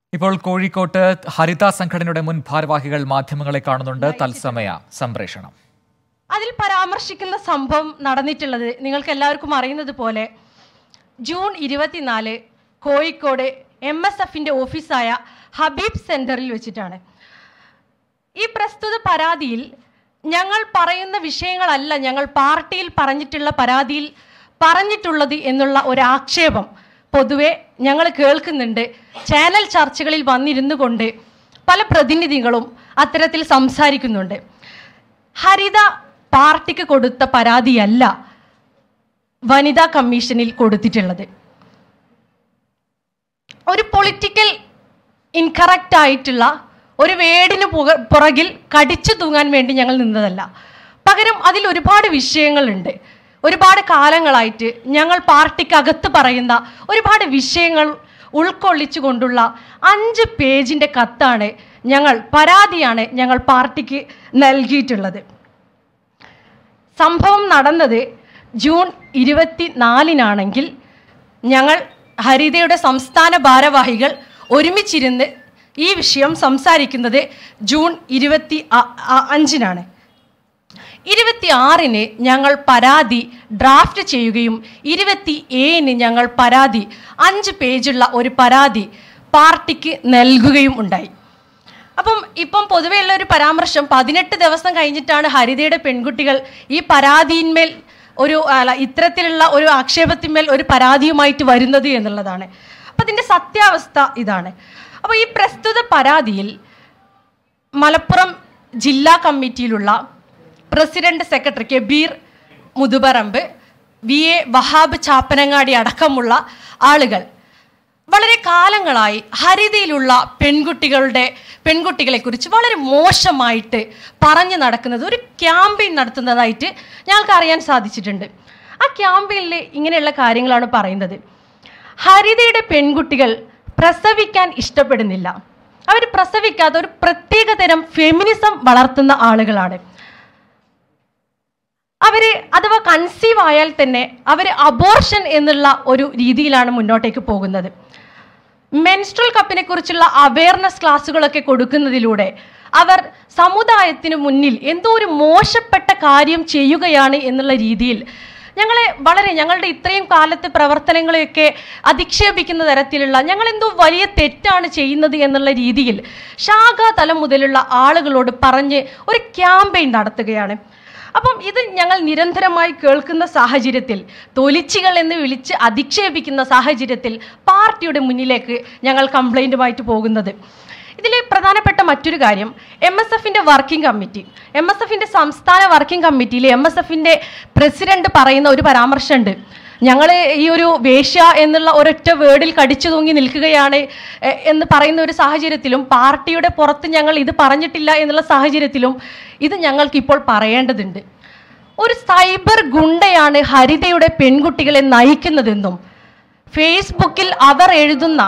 ഇപ്പോൾ കോഴിക്കോട്ട് ഹരിത സംഘടനയുടെ മുൻ ഭാരവാഹികൾ മാധ്യമങ്ങളെ കാണുന്നുണ്ട് തത്സമയ സംപ്രേഷണം അതിൽ പരാമർശിക്കുന്ന സംഭവം നടന്നിട്ടുള്ളത് നിങ്ങൾക്ക് എല്ലാവർക്കും അറിയുന്നത് പോലെ ജൂൺ ഇരുപത്തിനാല് കോഴിക്കോട് എം എസ് എഫിൻ്റെ ഓഫീസായ ഹബീബ് സെൻറ്ററിൽ വെച്ചിട്ടാണ് ഈ പ്രസ്തുത പരാതിയിൽ ഞങ്ങൾ പറയുന്ന വിഷയങ്ങളല്ല ഞങ്ങൾ പാർട്ടിയിൽ പറഞ്ഞിട്ടുള്ള പരാതിയിൽ പറഞ്ഞിട്ടുള്ളത് എന്നുള്ള ഒരു ആക്ഷേപം പൊതുവെ ഞങ്ങൾ കേൾക്കുന്നുണ്ട് ചാനൽ ചർച്ചകളിൽ വന്നിരുന്നു കൊണ്ട് പല പ്രതിനിധികളും അത്തരത്തിൽ സംസാരിക്കുന്നുണ്ട് ഹരിത പാർട്ടിക്ക് കൊടുത്ത പരാതിയല്ല വനിതാ കമ്മീഷനിൽ കൊടുത്തിട്ടുള്ളത് ഒരു പൊളിറ്റിക്കൽ ഇൻകറക്റ്റ് ആയിട്ടുള്ള ഒരു വേടിന് പുക പുറകിൽ കടിച്ചു തൂങ്ങാൻ വേണ്ടി ഞങ്ങൾ നിന്നതല്ല പകരം അതിൽ ഒരുപാട് വിഷയങ്ങളുണ്ട് ഒരുപാട് കാലങ്ങളായിട്ട് ഞങ്ങൾ പാർട്ടിക്കകത്ത് പറയുന്ന ഒരുപാട് വിഷയങ്ങൾ ഉൾക്കൊള്ളിച്ചുകൊണ്ടുള്ള അഞ്ച് പേജിൻ്റെ കത്താണ് ഞങ്ങൾ പരാതിയാണ് ഞങ്ങൾ പാർട്ടിക്ക് നൽകിയിട്ടുള്ളത് സംഭവം നടന്നത് ജൂൺ ഇരുപത്തി നാലിനാണെങ്കിൽ ഞങ്ങൾ ഹരിതയുടെ സംസ്ഥാന ഭാരവാഹികൾ ഒരുമിച്ചിരുന്ന് ഈ വിഷയം സംസാരിക്കുന്നത് ജൂൺ ഇരുപത്തി അ- അ- അഞ്ചിനാണ് ഇരുപത്തി ആറിന് ഞങ്ങൾ പരാതി ഡ്രാഫ്റ്റ് ചെയ്യുകയും ഇരുപത്തി ഏഴിന് ഞങ്ങൾ പരാതി അഞ്ച് പേജുള്ള ഒരു പരാതി പാർട്ടിക്ക് നൽകുകയും ഉണ്ടായി അപ്പം ഇപ്പം പൊതുവെയുള്ള ഒരു പരാമർശം പതിനെട്ട് ദിവസം കഴിഞ്ഞിട്ടാണ് ഹരിതയുടെ പെൺകുട്ടികൾ ഈ പരാതിയിന്മേൽ ഒരു അല്ല ഇത്തരത്തിലുള്ള ഒരു ആക്ഷേപത്തിന്മേൽ ഒരു പരാതിയുമായിട്ട് വരുന്നത് എന്നുള്ളതാണ് അപ്പം അതിൻ്റെ സത്യാവസ്ഥ ഇതാണ് അപ്പോൾ ഈ പ്രസ്തുത പരാതിയിൽ മലപ്പുറം ജില്ലാ കമ്മിറ്റിയിലുള്ള president secretary Kabeer Muthuparamba V A Wahab Chappanangadi അടക്കമുള്ള ആളുകൾ വളരെ കാലങ്ങളായി ഹരിതയിലുള്ള പെൺകുട്ടികളുടെ പെൺകുട്ടികളെക്കുറിച്ച് വളരെ മോശമായിട്ട് പറഞ്ഞു നടക്കുന്നത് ഒരു ക്യാമ്പയിൻ നടത്തുന്നതായിട്ട് ഞങ്ങൾക്ക് അറിയാൻ സാധിച്ചിട്ടുണ്ട് ആ ക്യാമ്പയിനിൽ ഇങ്ങനെയുള്ള കാര്യങ്ങളാണ് പറയുന്നത് ഹരിതയുടെ പെൺകുട്ടികൾ പ്രസവിക്കാൻ ഇഷ്ടപ്പെടുന്നില്ല അവർ പ്രസവിക്കാതെ ഒരു പ്രത്യേക തരം ഫെമിനിസം വളർത്തുന്ന ആളുകളാണ് അവർ അഥവാ കൺസീവ് ആയാൽ തന്നെ അവർ അബോർഷൻ എന്നുള്ള ഒരു രീതിയിലാണ് മുന്നോട്ടേക്ക് പോകുന്നത് മെൻസ്ട്രൽ കപ്പിനെ കുറിച്ചുള്ള അവയർനെസ് ക്ലാസ്സുകളൊക്കെ കൊടുക്കുന്നതിലൂടെ അവർ സമുദായത്തിന് മുന്നിൽ എന്തോ ഒരു മോശപ്പെട്ട കാര്യം ചെയ്യുകയാണ് എന്നുള്ള രീതിയിൽ ഞങ്ങളെ വളരെ ഞങ്ങളുടെ ഇത്രയും കാലത്തെ പ്രവർത്തനങ്ങളെയൊക്കെ അധിക്ഷേപിക്കുന്ന തരത്തിലുള്ള ഞങ്ങൾ എന്തോ വലിയ തെറ്റാണ് ചെയ്യുന്നത് എന്നുള്ള രീതിയിൽ ശാഖാതലം മുതലുള്ള ആളുകളോട് പറഞ്ഞ് ഒരു ക്യാമ്പയിൻ നടത്തുകയാണ് അപ്പം ഇത് ഞങ്ങൾ നിരന്തരമായി കേൾക്കുന്ന സാഹചര്യത്തിൽ തൊലിച്ചികൾ എന്ന് വിളിച്ച് അധിക്ഷേപിക്കുന്ന സാഹചര്യത്തിൽ പാർട്ടിയുടെ മുന്നിലേക്ക് ഞങ്ങൾ കംപ്ലൈൻറ്റുമായിട്ട് പോകുന്നത് ഇതിൽ പ്രധാനപ്പെട്ട മറ്റൊരു കാര്യം എം എസ് എഫിൻ്റെ വർക്കിംഗ് കമ്മിറ്റി എം എസ് എഫിൻ്റെ സംസ്ഥാന വർക്കിംഗ് കമ്മിറ്റിയിൽ എം എസ് എഫിൻ്റെ പ്രസിഡന്റ് പറയുന്ന ഒരു പരാമർശമുണ്ട് ഞങ്ങൾ ഈ ഒരു വേശ്യ എന്നുള്ള ഒരൊറ്റ വേർഡിൽ കടിച്ചു തൂങ്ങി നിൽക്കുകയാണ് എ, എന്ന് പറയുന്ന ഒരു സാഹചര്യത്തിലും പാർട്ടിയുടെ പുറത്ത് ഞങ്ങൾ ഇത് പറഞ്ഞിട്ടില്ല എന്നുള്ള സാഹചര്യത്തിലും ഇത് ഞങ്ങൾക്ക് ഇപ്പോൾ പറയേണ്ടതുണ്ട് ഒരു സൈബർ ഗുണ്ടയാണ് ഹരിതയുടെ പെൺകുട്ടികളെ നയിക്കുന്നതെന്നും ഫേസ്ബുക്കിൽ അവർ എഴുതുന്ന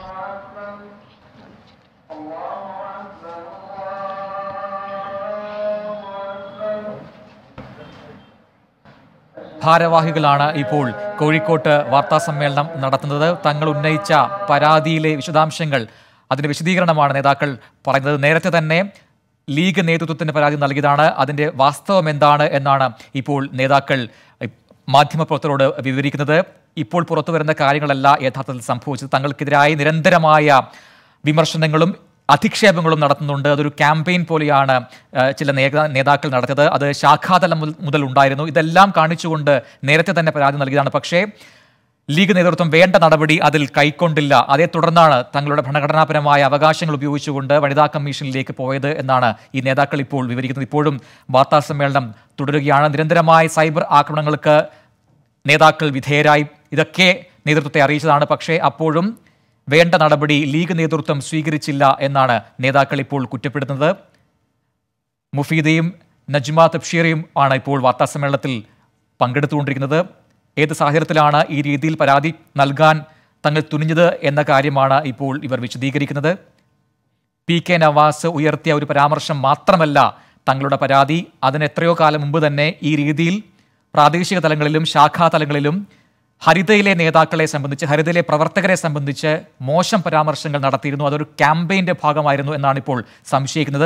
ഭാരവാഹികളാണ് ഇപ്പോൾ കോഴിക്കോട്ട് വാർത്താ സമ്മേളനം നടത്തുന്നത് തങ്ങൾ ഉന്നയിച്ച പരാതിയിലെ വിശദാംശങ്ങൾ അതിന്റെ വിശദീകരണമാണ് നേതാക്കൾ പറയുന്നത് നേരത്തെ തന്നെ ലീഗ് നേതൃത്വത്തിന് പരാതി നൽകിയതാണ് അതിന്റെ വാസ്തവം എന്താണ് എന്നാണ് ഇപ്പോൾ നേതാക്കൾ മാധ്യമപ്രവർത്തകരോട് വിവരിക്കുന്നത് ഇപ്പോൾ പുറത്തു വരുന്ന കാര്യങ്ങളല്ല യഥാർത്ഥത്തിൽ സംഭവിച്ചത് തങ്ങൾക്കെതിരായ നിരന്തരമായ വിമർശനങ്ങളും അധിക്ഷേപങ്ങളും നടത്തുന്നുണ്ട് അതൊരു ക്യാമ്പയിൻ പോലെയാണ് ആ, ചില നേതാ നേതാക്കൾ നടത്തിയത് അത് ശാഖാതലം മുതൽ- മുതൽ ഉണ്ടായിരുന്നു ഇതെല്ലാം കാണിച്ചുകൊണ്ട് നേരത്തെ തന്നെ പരാതി നൽകിയതാണ് പക്ഷേ ലീഗ് നേതൃത്വം വേണ്ട നടപടി അതിൽ കൈക്കൊണ്ടില്ല അതേ തുടർന്നാണ് തങ്ങളുടെ ഭരണഘടനാപരമായ അവകാശങ്ങൾ ഉപയോഗിച്ചുകൊണ്ട് വനിതാ കമ്മീഷനിലേക്ക് പോയത് എന്നാണ് ഈ നേതാക്കൾ ഇപ്പോൾ വിവരിക്കുന്നത് ഇപ്പോഴും വാർത്താ സമ്മേളനം തുടരുകയാണ് നിരന്തരമായ സൈബർ ആക്രമണങ്ങൾക്ക് നേതാക്കൾ വിധേയരായി ഇതൊക്കെ നേതൃത്വത്തെ അറിയിച്ചതാണ് പക്ഷേ അപ്പോഴും വേണ്ട നടപടി ലീഗ് നേതൃത്വം സ്വീകരിച്ചില്ല എന്നാണ് നേതാക്കൾ ഇപ്പോൾ കുറ്റപ്പെടുത്തുന്നത് മുഫീദയും നജ്മ തബ്ഷീറയും ആണ് ഇപ്പോൾ വാർത്താസമ്മേളനത്തിൽ പങ്കെടുത്തുകൊണ്ടിരിക്കുന്നത് ഏത് സാഹചര്യത്തിലാണ് ഈ രീതിയിൽ പരാതി നൽകാൻ തങ്ങൾ തുനിഞ്ഞത് എന്ന കാര്യമാണ് ഇപ്പോൾ ഇവർ വിശദീകരിക്കുന്നത് പി കെ നവാസ് ഉയർത്തിയ ഒരു പരാമർശം മാത്രമല്ല തങ്ങളുടെ പരാതി അതിന് എത്രയോ കാലം മുമ്പ് തന്നെ ഈ രീതിയിൽ പ്രാദേശിക തലങ്ങളിലും ശാഖാ തലങ്ങളിലും ഹരിതയിലെ നേതാക്കളെ സംബന്ധിച്ച് ഹരിതയിലെ പ്രവർത്തകരെ സംബന്ധിച്ച് മോശം പരാമർശങ്ങൾ നടത്തിയിരുന്നു അതൊരു ക്യാമ്പയിന്റെ ഭാഗമായിരുന്നു എന്നാണ് ഇപ്പോൾ സംശയിക്കുന്നത്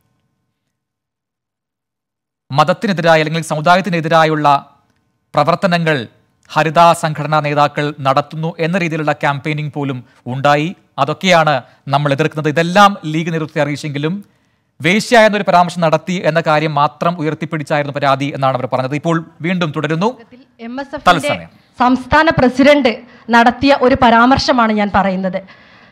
മതത്തിനെതിരായ അല്ലെങ്കിൽ സമുദായത്തിനെതിരായുള്ള പ്രവർത്തനങ്ങൾ ഹരിത സംഘടനാ നേതാക്കൾ നടത്തുന്നു എന്ന രീതിയിലുള്ള ക്യാമ്പയിനിങ് പോലും ഉണ്ടായി അതൊക്കെയാണ് നമ്മൾ എതിർക്കുന്നത് ഇതെല്ലാം ലീഗ് നേതൃത്വത്തെ അറിയിച്ചെങ്കിലും വേശ്യ എന്നൊരു പരാമർശം നടത്തി എന്ന കാര്യം മാത്രം ഉയർത്തിപ്പിടിച്ചായിരുന്നു പരാതി എന്നാണ് അവർ പറഞ്ഞത് ഇപ്പോൾ വീണ്ടും തുടരുന്നു എം എസ് എഫിന്റെ തത്സമയം. സംസ്ഥാന പ്രസിഡന്റ് നടത്തിയ ഒരു പരാമർശമാണ് ഞാൻ പറയുന്നത്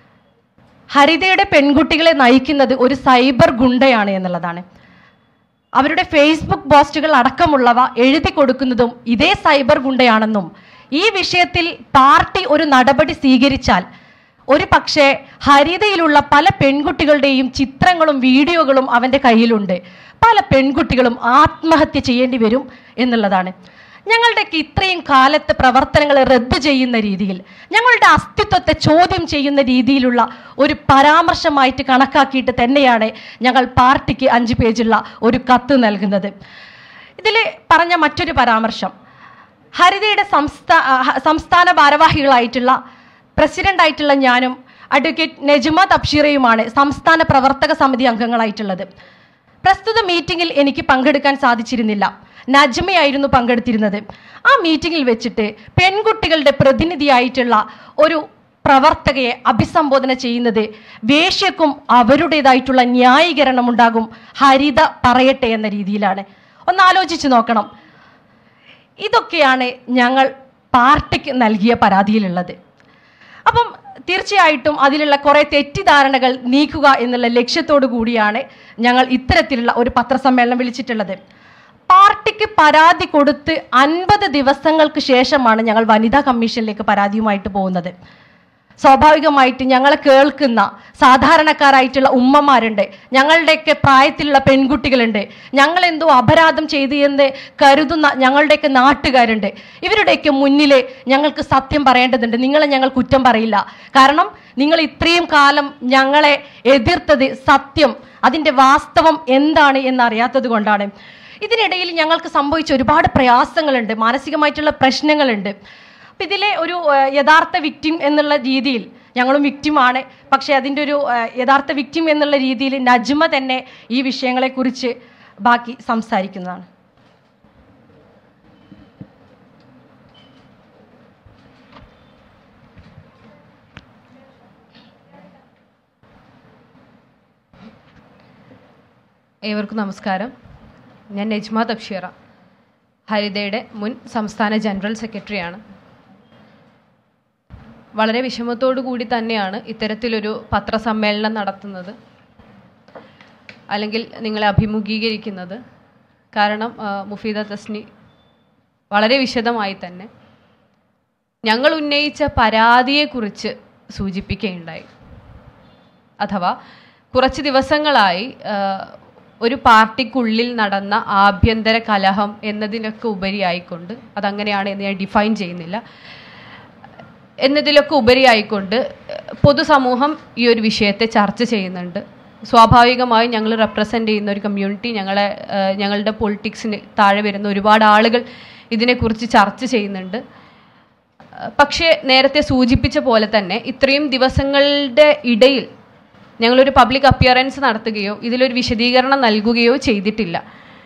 ഹരിതയുടെ പെൺകുട്ടികളെ നയിക്കുന്നത് ഒരു സൈബർ ഗുണ്ടയാണ് എന്നുള്ളതാണ് അവരുടെ ഫേസ്ബുക്ക് പോസ്റ്റുകൾ അടക്കമുള്ളവ എഴുതി കൊടുക്കുന്നതും ഇതേ സൈബർ ഗുണ്ടയാണെന്നും ഈ വിഷയത്തിൽ പാർട്ടി ഒരു നടപടി സ്വീകരിച്ചാൽ ഒരു പക്ഷേ ഹരിതയിലുള്ള പല പെൺകുട്ടികളുടെയും ചിത്രങ്ങളും വീഡിയോകളും അവൻ്റെ കയ്യിലുണ്ട് പല പെൺകുട്ടികളും ആത്മഹത്യ ചെയ്യേണ്ടി വരും എന്നുള്ളതാണ് ഞങ്ങളുടെയൊക്കെ ഇത്രയും കാലത്തെ പ്രവർത്തനങ്ങളെ റദ്ദ് ചെയ്യുന്ന രീതിയിൽ ഞങ്ങളുടെ അസ്തിത്വത്തെ ചോദ്യം ചെയ്യുന്ന രീതിയിലുള്ള ഒരു പരാമർശമായിട്ട് കണക്കാക്കിയിട്ട് തന്നെയാണ് ഞങ്ങൾ പാർട്ടിക്ക് അഞ്ച് പേജുള്ള ഒരു കത്ത് നൽകുന്നത് ഇതിൽ പറഞ്ഞ മറ്റൊരു പരാമർശം ഹരിതയുടെ സംസ്ഥാ അഹ- സംസ്ഥാന ഭാരവാഹികളായിട്ടുള്ള പ്രസിഡന്റായിട്ടുള്ള ഞാനും അഡ്വക്കേറ്റ് നജ്മ തബ്ഷീറയുമാണ് സംസ്ഥാന പ്രവർത്തക സമിതി അംഗങ്ങളായിട്ടുള്ളത് പ്രസ്തുത മീറ്റിംഗിൽ എനിക്ക് പങ്കെടുക്കാൻ സാധിച്ചിരുന്നില്ല നജ്മയായിരുന്നു പങ്കെടുത്തിരുന്നത് ആ മീറ്റിംഗിൽ വെച്ചിട്ട് പെൺകുട്ടികളുടെ പ്രതിനിധിയായിട്ടുള്ള ഒരു പ്രവർത്തകയെ അഭിസംബോധന ചെയ്യുന്നത് വേശ്യക്കും അവരുടേതായിട്ടുള്ള ന്യായീകരണം ഉണ്ടാകും ഹരിത പറയട്ടെ എന്ന രീതിയിലാണ് ഒന്ന് ആലോചിച്ച് നോക്കണം ഇതൊക്കെയാണ് ഞങ്ങൾ പാർട്ടിക്ക് നൽകിയ പരാതിയിലുള്ളത് അപ്പം തീർച്ചയായിട്ടും അതിലുള്ള കുറേ തെറ്റിദ്ധാരണകൾ നീക്കുക എന്നുള്ള ലക്ഷ്യത്തോടു കൂടിയാണ് ഞങ്ങൾ ഇത്തരത്തിലുള്ള ഒരു പത്രസമ്മേളനം വിളിച്ചിട്ടുള്ളത് പാർട്ടിക്ക് പരാതി കൊടുത്ത് അൻപത് ദിവസങ്ങൾക്ക് ശേഷമാണ് ഞങ്ങൾ വനിതാ കമ്മീഷനിലേക്ക് പരാതിയുമായിട്ട് പോകുന്നത് സ്വാഭാവികമായിട്ട് ഞങ്ങളെ കേൾക്കുന്ന സാധാരണക്കാരായിട്ടുള്ള ഉമ്മമാരുണ്ട് ഞങ്ങളുടെയൊക്കെ പ്രായത്തിലുള്ള പെൺകുട്ടികളുണ്ട് ഞങ്ങൾ എന്തോ അപരാധം ചെയ്തു എന്ന് കരുതുന്ന ഞങ്ങളുടെയൊക്കെ നാട്ടുകാരുണ്ട് ഇവരുടെയൊക്കെ മുന്നിൽ ഞങ്ങൾക്ക് സത്യം പറയേണ്ടതുണ്ട് നിങ്ങളെ ഞങ്ങൾ കുറ്റം പറയില്ല കാരണം നിങ്ങൾ ഇത്രയും കാലം ഞങ്ങളെ എതിർത്തത് സത്യം അതിൻ്റെ വാസ്തവം എന്താണ് എന്നറിയാത്തത് കൊണ്ടാണ് ഇതിനിടയിൽ ഞങ്ങൾക്ക് സംഭവിച്ച ഒരുപാട് പ്രയാസങ്ങളുണ്ട് മാനസികമായിട്ടുള്ള പ്രശ്നങ്ങളുണ്ട് അപ്പം ഇതിലെ ഒരു ഏഹ്, യഥാർത്ഥ വിക്റ്റിം എന്നുള്ള രീതിയിൽ ഞങ്ങളും വിക്റ്റിമാണ് പക്ഷേ അതിൻ്റെ ഒരു ഏഹ്, യഥാർത്ഥ വിക്റ്റിം എന്നുള്ള രീതിയിൽ നജ്മ തന്നെ ഈ വിഷയങ്ങളെക്കുറിച്ച് ബാക്കി സംസാരിക്കുന്നതാണ് ഏവർക്കും നമസ്കാരം ഞാൻ നജ്മ തബ്ഷീറ ഹരിതയുടെ മുൻ സംസ്ഥാന ജനറൽ സെക്രട്ടറിയാണ് വളരെ വിഷമത്തോടു കൂടി തന്നെയാണ് ഇത്തരത്തിലൊരു പത്രസമ്മേളനം നടത്തുന്നത് അല്ലെങ്കിൽ നിങ്ങളെ അഭിമുഖീകരിക്കുന്നത് കാരണം ആ, മുഫീദ തസ്നി വളരെ വിശദമായി തന്നെ ഞങ്ങൾ ഉന്നയിച്ച പരാതിയെക്കുറിച്ച് സൂചിപ്പിക്കുകയുണ്ടായി അഥവാ കുറച്ച് ദിവസങ്ങളായി ആ, ഒരു പാർട്ടിക്കുള്ളിൽ നടന്ന ആഭ്യന്തര കലഹം എന്നതിനൊക്കെ ഉപരിയായിക്കൊണ്ട് അതങ്ങനെയാണ് എന്ന് ഞാൻ ഡിഫൈൻ ചെയ്യുന്നില്ല എന്നതിലൊക്കെ ഉപരിയായിക്കൊണ്ട് പൊതുസമൂഹം ഈ ഒരു വിഷയത്തെ ചർച്ച ചെയ്യുന്നുണ്ട് സ്വാഭാവികമായും ഞങ്ങൾ റെപ്രസെൻ്റ് ചെയ്യുന്ന ഒരു കമ്മ്യൂണിറ്റി ഞങ്ങളെ ആ, ഞങ്ങളുടെ പൊളിറ്റിക്സിന് താഴെ വരുന്ന ഒരുപാട് ആളുകൾ ഇതിനെക്കുറിച്ച് ചർച്ച ചെയ്യുന്നുണ്ട് പക്ഷേ നേരത്തെ സൂചിപ്പിച്ച പോലെ തന്നെ ഇത്രയും ദിവസങ്ങളുടെ ഇടയിൽ ഞങ്ങളൊരു പബ്ലിക് അപ്പിയറൻസ് നടത്തുകയോ ഇതിലൊരു വിശദീകരണം നൽകുകയോ ചെയ്തിട്ടില്ല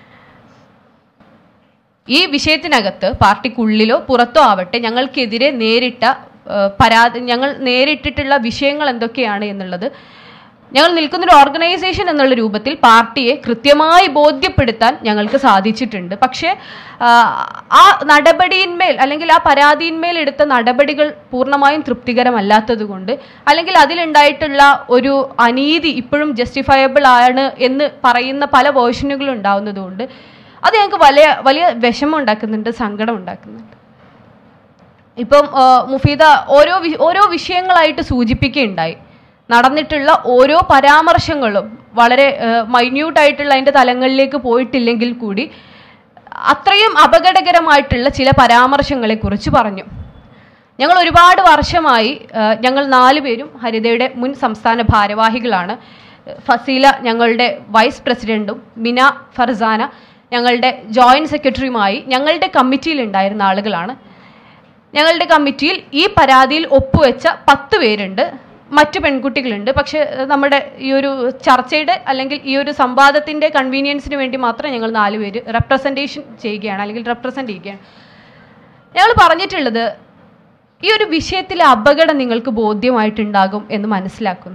ഈ വിഷയത്തിനകത്ത് പാർട്ടിക്കുള്ളിലോ പുറത്തോ ആവട്ടെ ഞങ്ങൾക്കെതിരെ നേരിട്ട ആ, പരാതി ഞങ്ങൾ നേരിട്ടിട്ടുള്ള വിഷയങ്ങൾ എന്തൊക്കെയാണ് എന്നുള്ളത് ഞങ്ങൾ നിൽക്കുന്ന ഒരു ഓർഗനൈസേഷൻ എന്നുള്ള രൂപത്തിൽ പാർട്ടിയെ കൃത്യമായി ബോധ്യപ്പെടുത്താൻ ഞങ്ങൾക്ക് സാധിച്ചിട്ടുണ്ട് പക്ഷേ ആ, ആ നടപടിയിന്മേൽ അല്ലെങ്കിൽ ആ പരാതിയിന്മേൽ എടുത്ത നടപടികൾ പൂർണ്ണമായും തൃപ്തികരമല്ലാത്തത് കൊണ്ട് അല്ലെങ്കിൽ അതിലുണ്ടായിട്ടുള്ള ഒരു അനീതി ഇപ്പോഴും ജസ്റ്റിഫയബിൾ ആണ് എന്ന് പറയുന്ന പല വേർഷനുകളും ഉണ്ടാവുന്നതുകൊണ്ട് അത് ഞങ്ങൾക്ക് വലിയ വലിയ വിഷമം ഉണ്ടാക്കുന്നുണ്ട് സങ്കടം ഉണ്ടാക്കുന്നുണ്ട് ഇപ്പം ആ, മുഫീദ ഓരോ വി- ഓരോ വിഷയങ്ങളായിട്ട് സൂചിപ്പിക്കുകയുണ്ടായി നടന്നിട്ടുള്ള ഓരോ പരാമർശങ്ങളും വളരെ മൈന്യൂട്ടായിട്ടുള്ള അതിൻ്റെ തലങ്ങളിലേക്ക് പോയിട്ടില്ലെങ്കിൽ കൂടി അത്രയും അപകടകരമായിട്ടുള്ള ചില പരാമർശങ്ങളെ കുറിച്ച് പറഞ്ഞു ഞങ്ങൾ ഒരുപാട് വർഷമായി ആ, ഞങ്ങൾ നാലുപേരും ഹരിതയുടെ മുൻ സംസ്ഥാന ഭാരവാഹികളാണ് ഫസീല ഞങ്ങളുടെ വൈസ് പ്രസിഡന്റും മിന ഫർസാന ഞങ്ങളുടെ ജോയിന്റ് സെക്രട്ടറിയുമായി ഞങ്ങളുടെ കമ്മിറ്റിയിൽ ഉണ്ടായിരുന്ന ആളുകളാണ് ഞങ്ങളുടെ കമ്മിറ്റിയിൽ ഈ പരാതിയിൽ ഒപ്പുവെച്ച പത്ത് പേരുണ്ട് മറ്റു പെൺകുട്ടികളുണ്ട് പക്ഷെ ഏഹ്, നമ്മുടെ ഈ ഒരു ചർച്ചയുടെ അല്ലെങ്കിൽ ഈ ഒരു സംവാദത്തിന്റെ കൺവീനിയൻസിന് വേണ്ടി മാത്രം ഞങ്ങൾ നാല് പേര് റെപ്രസെൻറ്റേഷൻ ചെയ്യുകയാണ് അല്ലെങ്കിൽ റെപ്രസെൻ്റ് ചെയ്യുകയാണ് ഞങ്ങൾ പറഞ്ഞിട്ടുള്ളത് ഈ ഒരു വിഷയത്തിലെ അപകടം നിങ്ങൾക്ക് ബോധ്യമായിട്ടുണ്ടാകും എന്ന് മനസ്സിലാക്കുന്നു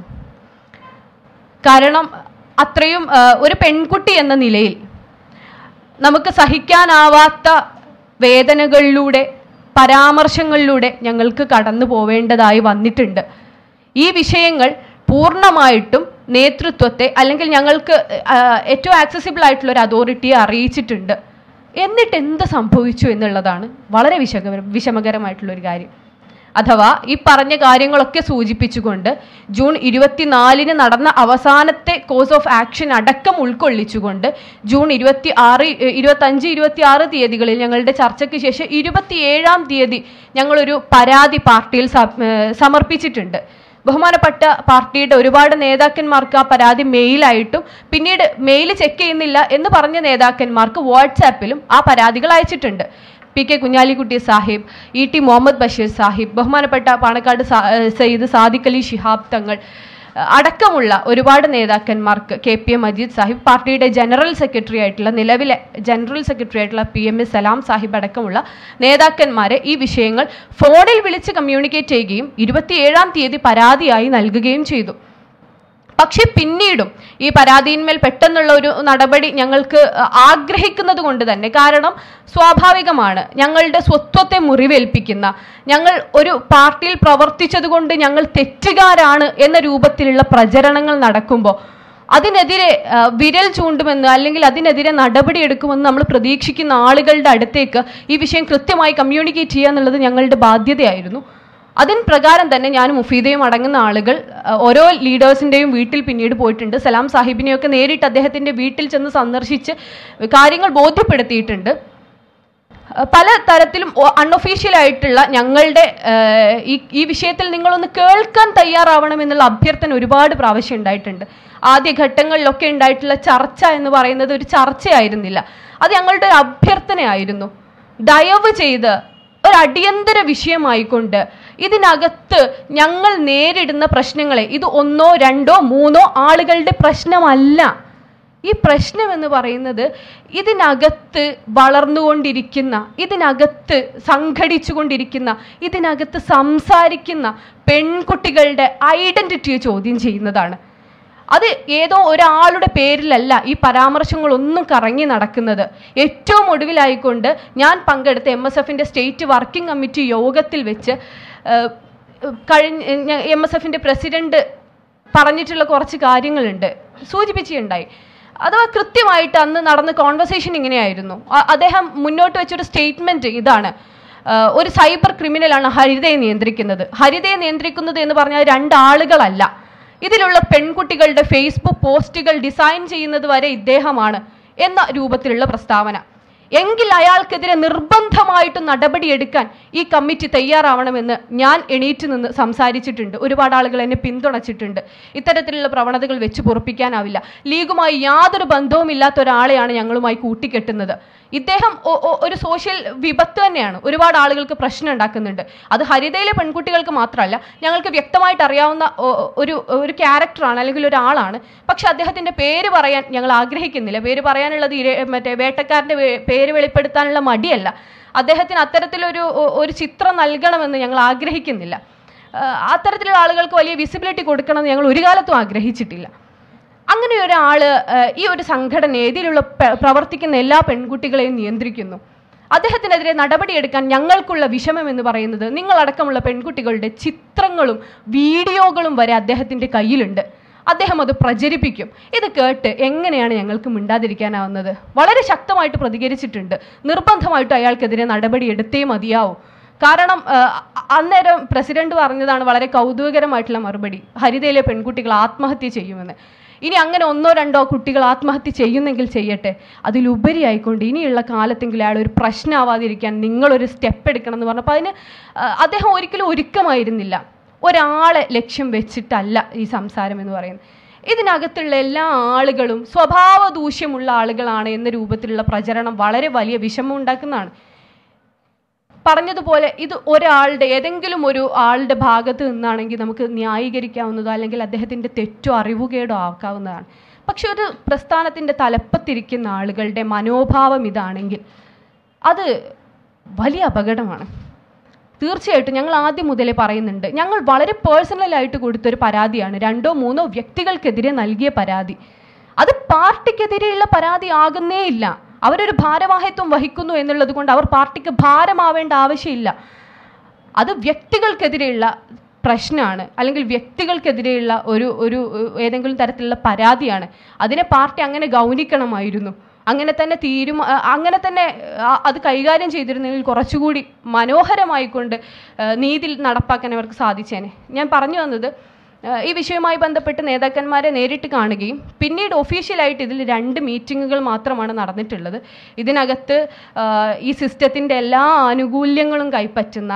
കാരണം അത്രയും ആ, ഒരു പെൺകുട്ടി എന്ന നിലയിൽ നമുക്ക് സഹിക്കാനാവാത്ത വേദനകളിലൂടെ പരാമർശങ്ങളിലൂടെ ഞങ്ങൾക്ക് കടന്നു പോവേണ്ടതായി വന്നിട്ടുണ്ട് ഈ വിഷയങ്ങൾ പൂർണ്ണമായിട്ടും നേതൃത്വത്തെ അല്ലെങ്കിൽ ഞങ്ങൾക്ക് ആ, ഏറ്റവും ആക്സസിബിൾ ആയിട്ടുള്ള ഒരു അതോറിറ്റിയെ അറിയിച്ചിട്ടുണ്ട് എന്നിട്ട് എന്ത് സംഭവിച്ചു എന്നുള്ളതാണ് വളരെ വിഷമകര വിഷമകരമായിട്ടുള്ള ഒരു കാര്യം അഥവാ ഈ പറഞ്ഞ കാര്യങ്ങളൊക്കെ സൂചിപ്പിച്ചുകൊണ്ട് ജൂൺ ഇരുപത്തിനാലിന് നടന്ന അവസാനത്തെ കോഴ്സ് ഓഫ് ആക്ഷൻ അടക്കം ഉൾക്കൊള്ളിച്ചുകൊണ്ട് ജൂൺ ഇരുപത്തി ആറ് ഇരുപത്തഞ്ച് ഇരുപത്തി ആറ് തീയതികളിൽ ഞങ്ങളുടെ ചർച്ചയ്ക്ക് ശേഷം ഇരുപത്തിയേഴാം തീയതി ഞങ്ങളൊരു പരാതി പാർട്ടിയിൽ സ- ഏർ സമർപ്പിച്ചിട്ടുണ്ട് ബഹുമാനപ്പെട്ട പാർട്ടിയുടെ ഒരുപാട് നേതാക്കന്മാർക്ക് ആ പരാതി മെയിലായിട്ടും പിന്നീട് മെയിൽ ചെക്ക് ചെയ്യുന്നില്ല എന്ന് പറഞ്ഞ നേതാക്കന്മാർക്ക് വാട്സാപ്പിലും ആ പരാതികൾ അയച്ചിട്ടുണ്ട് P K Kunhalikutty Sahib E T Muhammad Basheer Sahib ബഹുമാനപ്പെട്ട പാണക്കാട് സാ- ഏഹ് സയ്യിദ് സാദിഖ് അലി ശിഹാബ് തങ്ങൾ ഏഹ് അടക്കമുള്ള ഒരുപാട് നേതാക്കന്മാർക്ക് K P M Majeed Sahib പാർട്ടിയുടെ ജനറൽ സെക്രട്ടറി ആയിട്ടുള്ള നിലവിലെ ജനറൽ സെക്രട്ടറി ആയിട്ടുള്ള P M S Salam Sahib അടക്കമുള്ള നേതാക്കന്മാരെ ഈ വിഷയങ്ങൾ ഫോണിൽ വിളിച്ച് കമ്മ്യൂണിക്കേറ്റ് ചെയ്യുകയും ഇരുപത്തിയേഴാം തീയതി പരാതിയായി നൽകുകയും ചെയ്തു പക്ഷെ പിന്നീടും ഈ പരാതിയിന്മേൽ പെട്ടെന്നുള്ള ഒരു നടപടി ഞങ്ങൾക്ക് ആഗ്രഹിക്കുന്നത് കൊണ്ട് തന്നെ കാരണം സ്വാഭാവികമാണ് ഞങ്ങളുടെ സ്വത്വത്തെ മുറിവേൽപ്പിക്കുന്ന ഞങ്ങൾ ഒരു പാർട്ടിയിൽ പ്രവർത്തിച്ചത് കൊണ്ട് ഞങ്ങൾ തെറ്റുകാരാണ് എന്ന രൂപത്തിലുള്ള പ്രചരണങ്ങൾ നടക്കുമ്പോൾ അതിനെതിരെ ആ, വിരൽ ചൂണ്ടുമെന്ന് അല്ലെങ്കിൽ അതിനെതിരെ നടപടി എടുക്കുമെന്ന് നമ്മൾ പ്രതീക്ഷിക്കുന്ന ആളുകളുടെ അടുത്തേക്ക് ഈ വിഷയം കൃത്യമായി കമ്മ്യൂണിക്കേറ്റ് ചെയ്യുക എന്നുള്ളത് ഞങ്ങളുടെ ബാധ്യതയായിരുന്നു അതിൻ പ്രകാരം തന്നെ ഞാൻ മുഫീദയും അടങ്ങുന്ന ആളുകൾ അഹ്, ഓരോ ലീഡേഴ്സിൻ്റെയും വീട്ടിൽ പിന്നീട് പോയിട്ടുണ്ട് സലാം സാഹിബിനെയൊക്കെ നേരിട്ട് അദ്ദേഹത്തിൻ്റെ വീട്ടിൽ ചെന്ന് സന്ദർശിച്ച് കാര്യങ്ങൾ ബോധ്യപ്പെടുത്തിയിട്ടുണ്ട് അഹ് പല തരത്തിലും അൺഒഫീഷ്യൽ ആയിട്ടുള്ള ഞങ്ങളുടെ ഏഹ്, ഈ ഈ വിഷയത്തിൽ നിങ്ങളൊന്ന് കേൾക്കാൻ തയ്യാറാവണം എന്നുള്ള അഭ്യർത്ഥന ഒരുപാട് പ്രാവശ്യം ഉണ്ടായിട്ടുണ്ട് ആദ്യ ഘട്ടങ്ങളിലൊക്കെ ഉണ്ടായിട്ടുള്ള ചർച്ച എന്ന് പറയുന്നത് ഒരു ചർച്ചയായിരുന്നില്ല അത് ഞങ്ങളുടെ ഒരു അഭ്യർത്ഥനയായിരുന്നു ദയവ് ചെയ്ത് ഒരു അടിയന്തര വിഷയമായിക്കൊണ്ട് ഇതിനകത്ത് ഞങ്ങൾ നേരിടുന്ന പ്രശ്നങ്ങളെ ഇത് ഒന്നോ രണ്ടോ മൂന്നോ ആളുകളുടെ പ്രശ്നമല്ല ഈ പ്രശ്നം എന്ന് പറയുന്നത് ഇതിനകത്ത് വളർന്നുകൊണ്ടിരിക്കുന്ന ഇതിനകത്ത് സംഘടിച്ചുകൊണ്ടിരിക്കുന്ന ഇതിനകത്ത് സംസാരിക്കുന്ന പെൺകുട്ടികളുടെ ഐഡന്റിറ്റിയെ ചോദ്യം ചെയ്യുന്നതാണ് അത് ഏതോ ഒരാളുടെ പേരിലല്ല ഈ പരാമർശങ്ങളൊന്നും കറങ്ങി നടക്കുന്നത് ഏറ്റവും ഒടുവിലായിക്കൊണ്ട് ഞാൻ പങ്കെടുത്ത എം എസ് എഫിൻ്റെ സ്റ്റേറ്റ് വർക്കിംഗ് കമ്മിറ്റി യോഗത്തിൽ വെച്ച് ഏഹ്, കഴിഞ്ഞ എം എസ് എഫിൻ്റെ പ്രസിഡന്റ് പറഞ്ഞിട്ടുള്ള കുറച്ച് കാര്യങ്ങളുണ്ട് സൂചിപ്പിക്കുകയുണ്ടായി അഥവാ കൃത്യമായിട്ട് അന്ന് നടന്ന കോൺവെർസേഷൻ ഇങ്ങനെയായിരുന്നു അ- അദ്ദേഹം മുന്നോട്ട് വെച്ചൊരു സ്റ്റേറ്റ്മെന്റ് ഇതാണ് ആഹ് ഒരു സൈബർ ക്രിമിനലാണ് ഹരിതയെ നിയന്ത്രിക്കുന്നത് ഹരിതയെ നിയന്ത്രിക്കുന്നത് എന്ന് പറഞ്ഞാൽ രണ്ടാളുകളല്ല ഇതിലുള്ള പെൺകുട്ടികളുടെ ഫേസ്ബുക്ക് പോസ്റ്റുകൾ ഡിസൈൻ ചെയ്യുന്നത് വരെ ഇദ്ദേഹമാണ് എന്ന രൂപത്തിലുള്ള പ്രസ്താവന എങ്കിൽ അയാൾക്കെതിരെ നിർബന്ധമായിട്ട് നടപടിയെടുക്കാൻ ഈ കമ്മിറ്റി തയ്യാറാവണമെന്ന് ഞാൻ എണീറ്റ് നിന്ന് സംസാരിച്ചിട്ടുണ്ട് ഒരുപാട് ആളുകൾ എന്നെ പിന്തുണച്ചിട്ടുണ്ട് ഇത്തരത്തിലുള്ള പ്രവണതകൾ വെച്ച് പൊറപ്പിക്കാനാവില്ല ലീഗുമായി യാതൊരു ബന്ധവുമില്ലാത്ത ഒരാളെയാണ് ഞങ്ങളുമായി കൂട്ടിക്കെട്ടുന്നത് ഇദ്ദേഹം ഒ- ഒ- ഒരു സോഷ്യൽ വിപത്ത് തന്നെയാണ് ഒരുപാട് ആളുകൾക്ക് പ്രശ്നം ഉണ്ടാക്കുന്നുണ്ട് അത് ഹരിതയിലെ പെൺകുട്ടികൾക്ക് മാത്രമല്ല ഞങ്ങൾക്ക് വ്യക്തമായിട്ട് അറിയാവുന്ന ഒ- ഒരു ഒരു ക്യാരക്ടറാണ് അല്ലെങ്കിൽ ഒരാളാണ് പക്ഷെ അദ്ദേഹത്തിന്റെ പേര് പറയാൻ ഞങ്ങൾ ആഗ്രഹിക്കുന്നില്ല പേര് പറയാനുള്ളത് ഇര- മറ്റേ വേട്ടക്കാരന്റെ വേ- പേര് വെളിപ്പെടുത്താനുള്ള മടിയല്ല അദ്ദേഹത്തിന് അത്തരത്തിലൊരു ഒ- ഒരു ചിത്രം നൽകണമെന്ന് ഞങ്ങൾ ആഗ്രഹിക്കുന്നില്ല ആ, അത്തരത്തിലുള്ള ആളുകൾക്ക് വലിയ വിസിബിലിറ്റി കൊടുക്കണമെന്ന് ഞങ്ങൾ ഒരു കാലത്തും ആഗ്രഹിച്ചിട്ടില്ല അങ്ങനെ ഒരാള് ഏഹ്, ഈ ഒരു സംഘടന ഇതിലുള്ള പ- പ്രവർത്തിക്കുന്ന എല്ലാ പെൺകുട്ടികളെയും നിയന്ത്രിക്കുന്നു അദ്ദേഹത്തിനെതിരെ നടപടിയെടുക്കാൻ ഞങ്ങൾക്കുള്ള വിഷമം എന്ന് പറയുന്നത് നിങ്ങളടക്കമുള്ള പെൺകുട്ടികളുടെ ചിത്രങ്ങളും വീഡിയോകളും വരെ അദ്ദേഹത്തിന്റെ കയ്യിലുണ്ട് അദ്ദേഹം അത് പ്രചരിപ്പിക്കും ഇത് കേട്ട് എങ്ങനെയാണ് ഞങ്ങൾക്ക് മിണ്ടാതിരിക്കാനാവുന്നത് വളരെ ശക്തമായിട്ട് പ്രതികരിച്ചിട്ടുണ്ട് നിർബന്ധമായിട്ടും അയാൾക്കെതിരെ നടപടി എടുത്തേ മതിയാവും കാരണം ആ, അ- അന്നേരം പ്രസിഡന്റ് പറഞ്ഞതാണ് വളരെ കൗതുകകരമായിട്ടുള്ള മറുപടി ഹരിതയിലെ പെൺകുട്ടികൾ ആത്മഹത്യ ചെയ്യുമെന്ന് ഇനി അങ്ങനെ ഒന്നോ രണ്ടോ കുട്ടികൾ ആത്മഹത്യ ചെയ്യുന്നെങ്കിൽ ചെയ്യട്ടെ അതിലുപരി ആയിക്കൊണ്ട് ഇനിയുള്ള കാലത്തെങ്കിലും അയാൾ ഒരു പ്രശ്നമാവാതിരിക്കാൻ നിങ്ങളൊരു സ്റ്റെപ്പ് എടുക്കണം എന്ന് പറഞ്ഞപ്പോൾ അതിന് ആ, അദ്ദേഹം ഒരിക്കലും ഒരുക്കമായിരുന്നില്ല ഒരാളെ ലക്ഷ്യം വെച്ചിട്ടല്ല ഈ സംസാരം എന്ന് പറയുന്നത് ഇതിനകത്തുള്ള എല്ലാ ആളുകളും സ്വഭാവ ദൂഷ്യമുള്ള ആളുകളാണ് എന്ന രൂപത്തിലുള്ള പ്രചരണം വളരെ വലിയ വിഷമം ഉണ്ടാക്കുന്നതാണ് പറഞ്ഞതുപോലെ ഇത് ഒരാളുടെ ഏതെങ്കിലും ഒരു ആളുടെ ഭാഗത്ത് നിന്നാണെങ്കിൽ നമുക്ക് ന്യായീകരിക്കാവുന്നതോ അല്ലെങ്കിൽ അദ്ദേഹത്തിൻ്റെ തെറ്റോ അറിവുകേടോ ആക്കാവുന്നതാണ് പക്ഷെ ഒരു പ്രസ്ഥാനത്തിൻ്റെ തലപ്പത്തിരിക്കുന്ന ആളുകളുടെ മനോഭാവം ഇതാണെങ്കിൽ അത് വലിയ അപകടമാണ് തീർച്ചയായിട്ടും ഞങ്ങൾ ആദ്യം മുതലേ പറയുന്നുണ്ട് ഞങ്ങൾ വളരെ പേഴ്സണലായിട്ട് കൊടുത്തൊരു പരാതിയാണ് രണ്ടോ മൂന്നോ വ്യക്തികൾക്കെതിരെ നൽകിയ പരാതി അത് പാർട്ടിക്കെതിരെയുള്ള പരാതി ആകുന്നേ ഇല്ല അവരൊരു ഭാരവാഹിത്വം വഹിക്കുന്നു എന്നുള്ളത് കൊണ്ട് അവർ പാർട്ടിക്ക് ഭാരമാവേണ്ട ആവശ്യമില്ല അത് വ്യക്തികൾക്കെതിരെയുള്ള പ്രശ്നമാണ് അല്ലെങ്കിൽ വ്യക്തികൾക്കെതിരെയുള്ള ഒരു ഒരു ഏഹ്, ഏതെങ്കിലും തരത്തിലുള്ള പരാതിയാണ് അതിനെ പാർട്ടി അങ്ങനെ ഗൗനിക്കണമായിരുന്നു അങ്ങനെ തന്നെ തീരുമാ അഹ് അങ്ങനെ തന്നെ അഹ് അത് കൈകാര്യം ചെയ്തിരുന്നെങ്കിൽ കുറച്ചുകൂടി മനോഹരമായിക്കൊണ്ട് ഏഹ്, നീതി നടപ്പാക്കാൻ അവർക്ക് സാധിച്ചേനെ ഞാൻ പറഞ്ഞു വന്നത് ഏഹ്, ഈ വിഷയവുമായി ബന്ധപ്പെട്ട് നേതാക്കന്മാരെ നേരിട്ട് കാണുകയും പിന്നീട് ഒഫീഷ്യലായിട്ട് ഇതിൽ രണ്ട് മീറ്റിങ്ങുകൾ മാത്രമാണ് നടന്നിട്ടുള്ളത് ഇതിനകത്ത് ഏഹ്, ഈ സിസ്റ്റത്തിൻ്റെ എല്ലാ ആനുകൂല്യങ്ങളും കൈപ്പറ്റുന്ന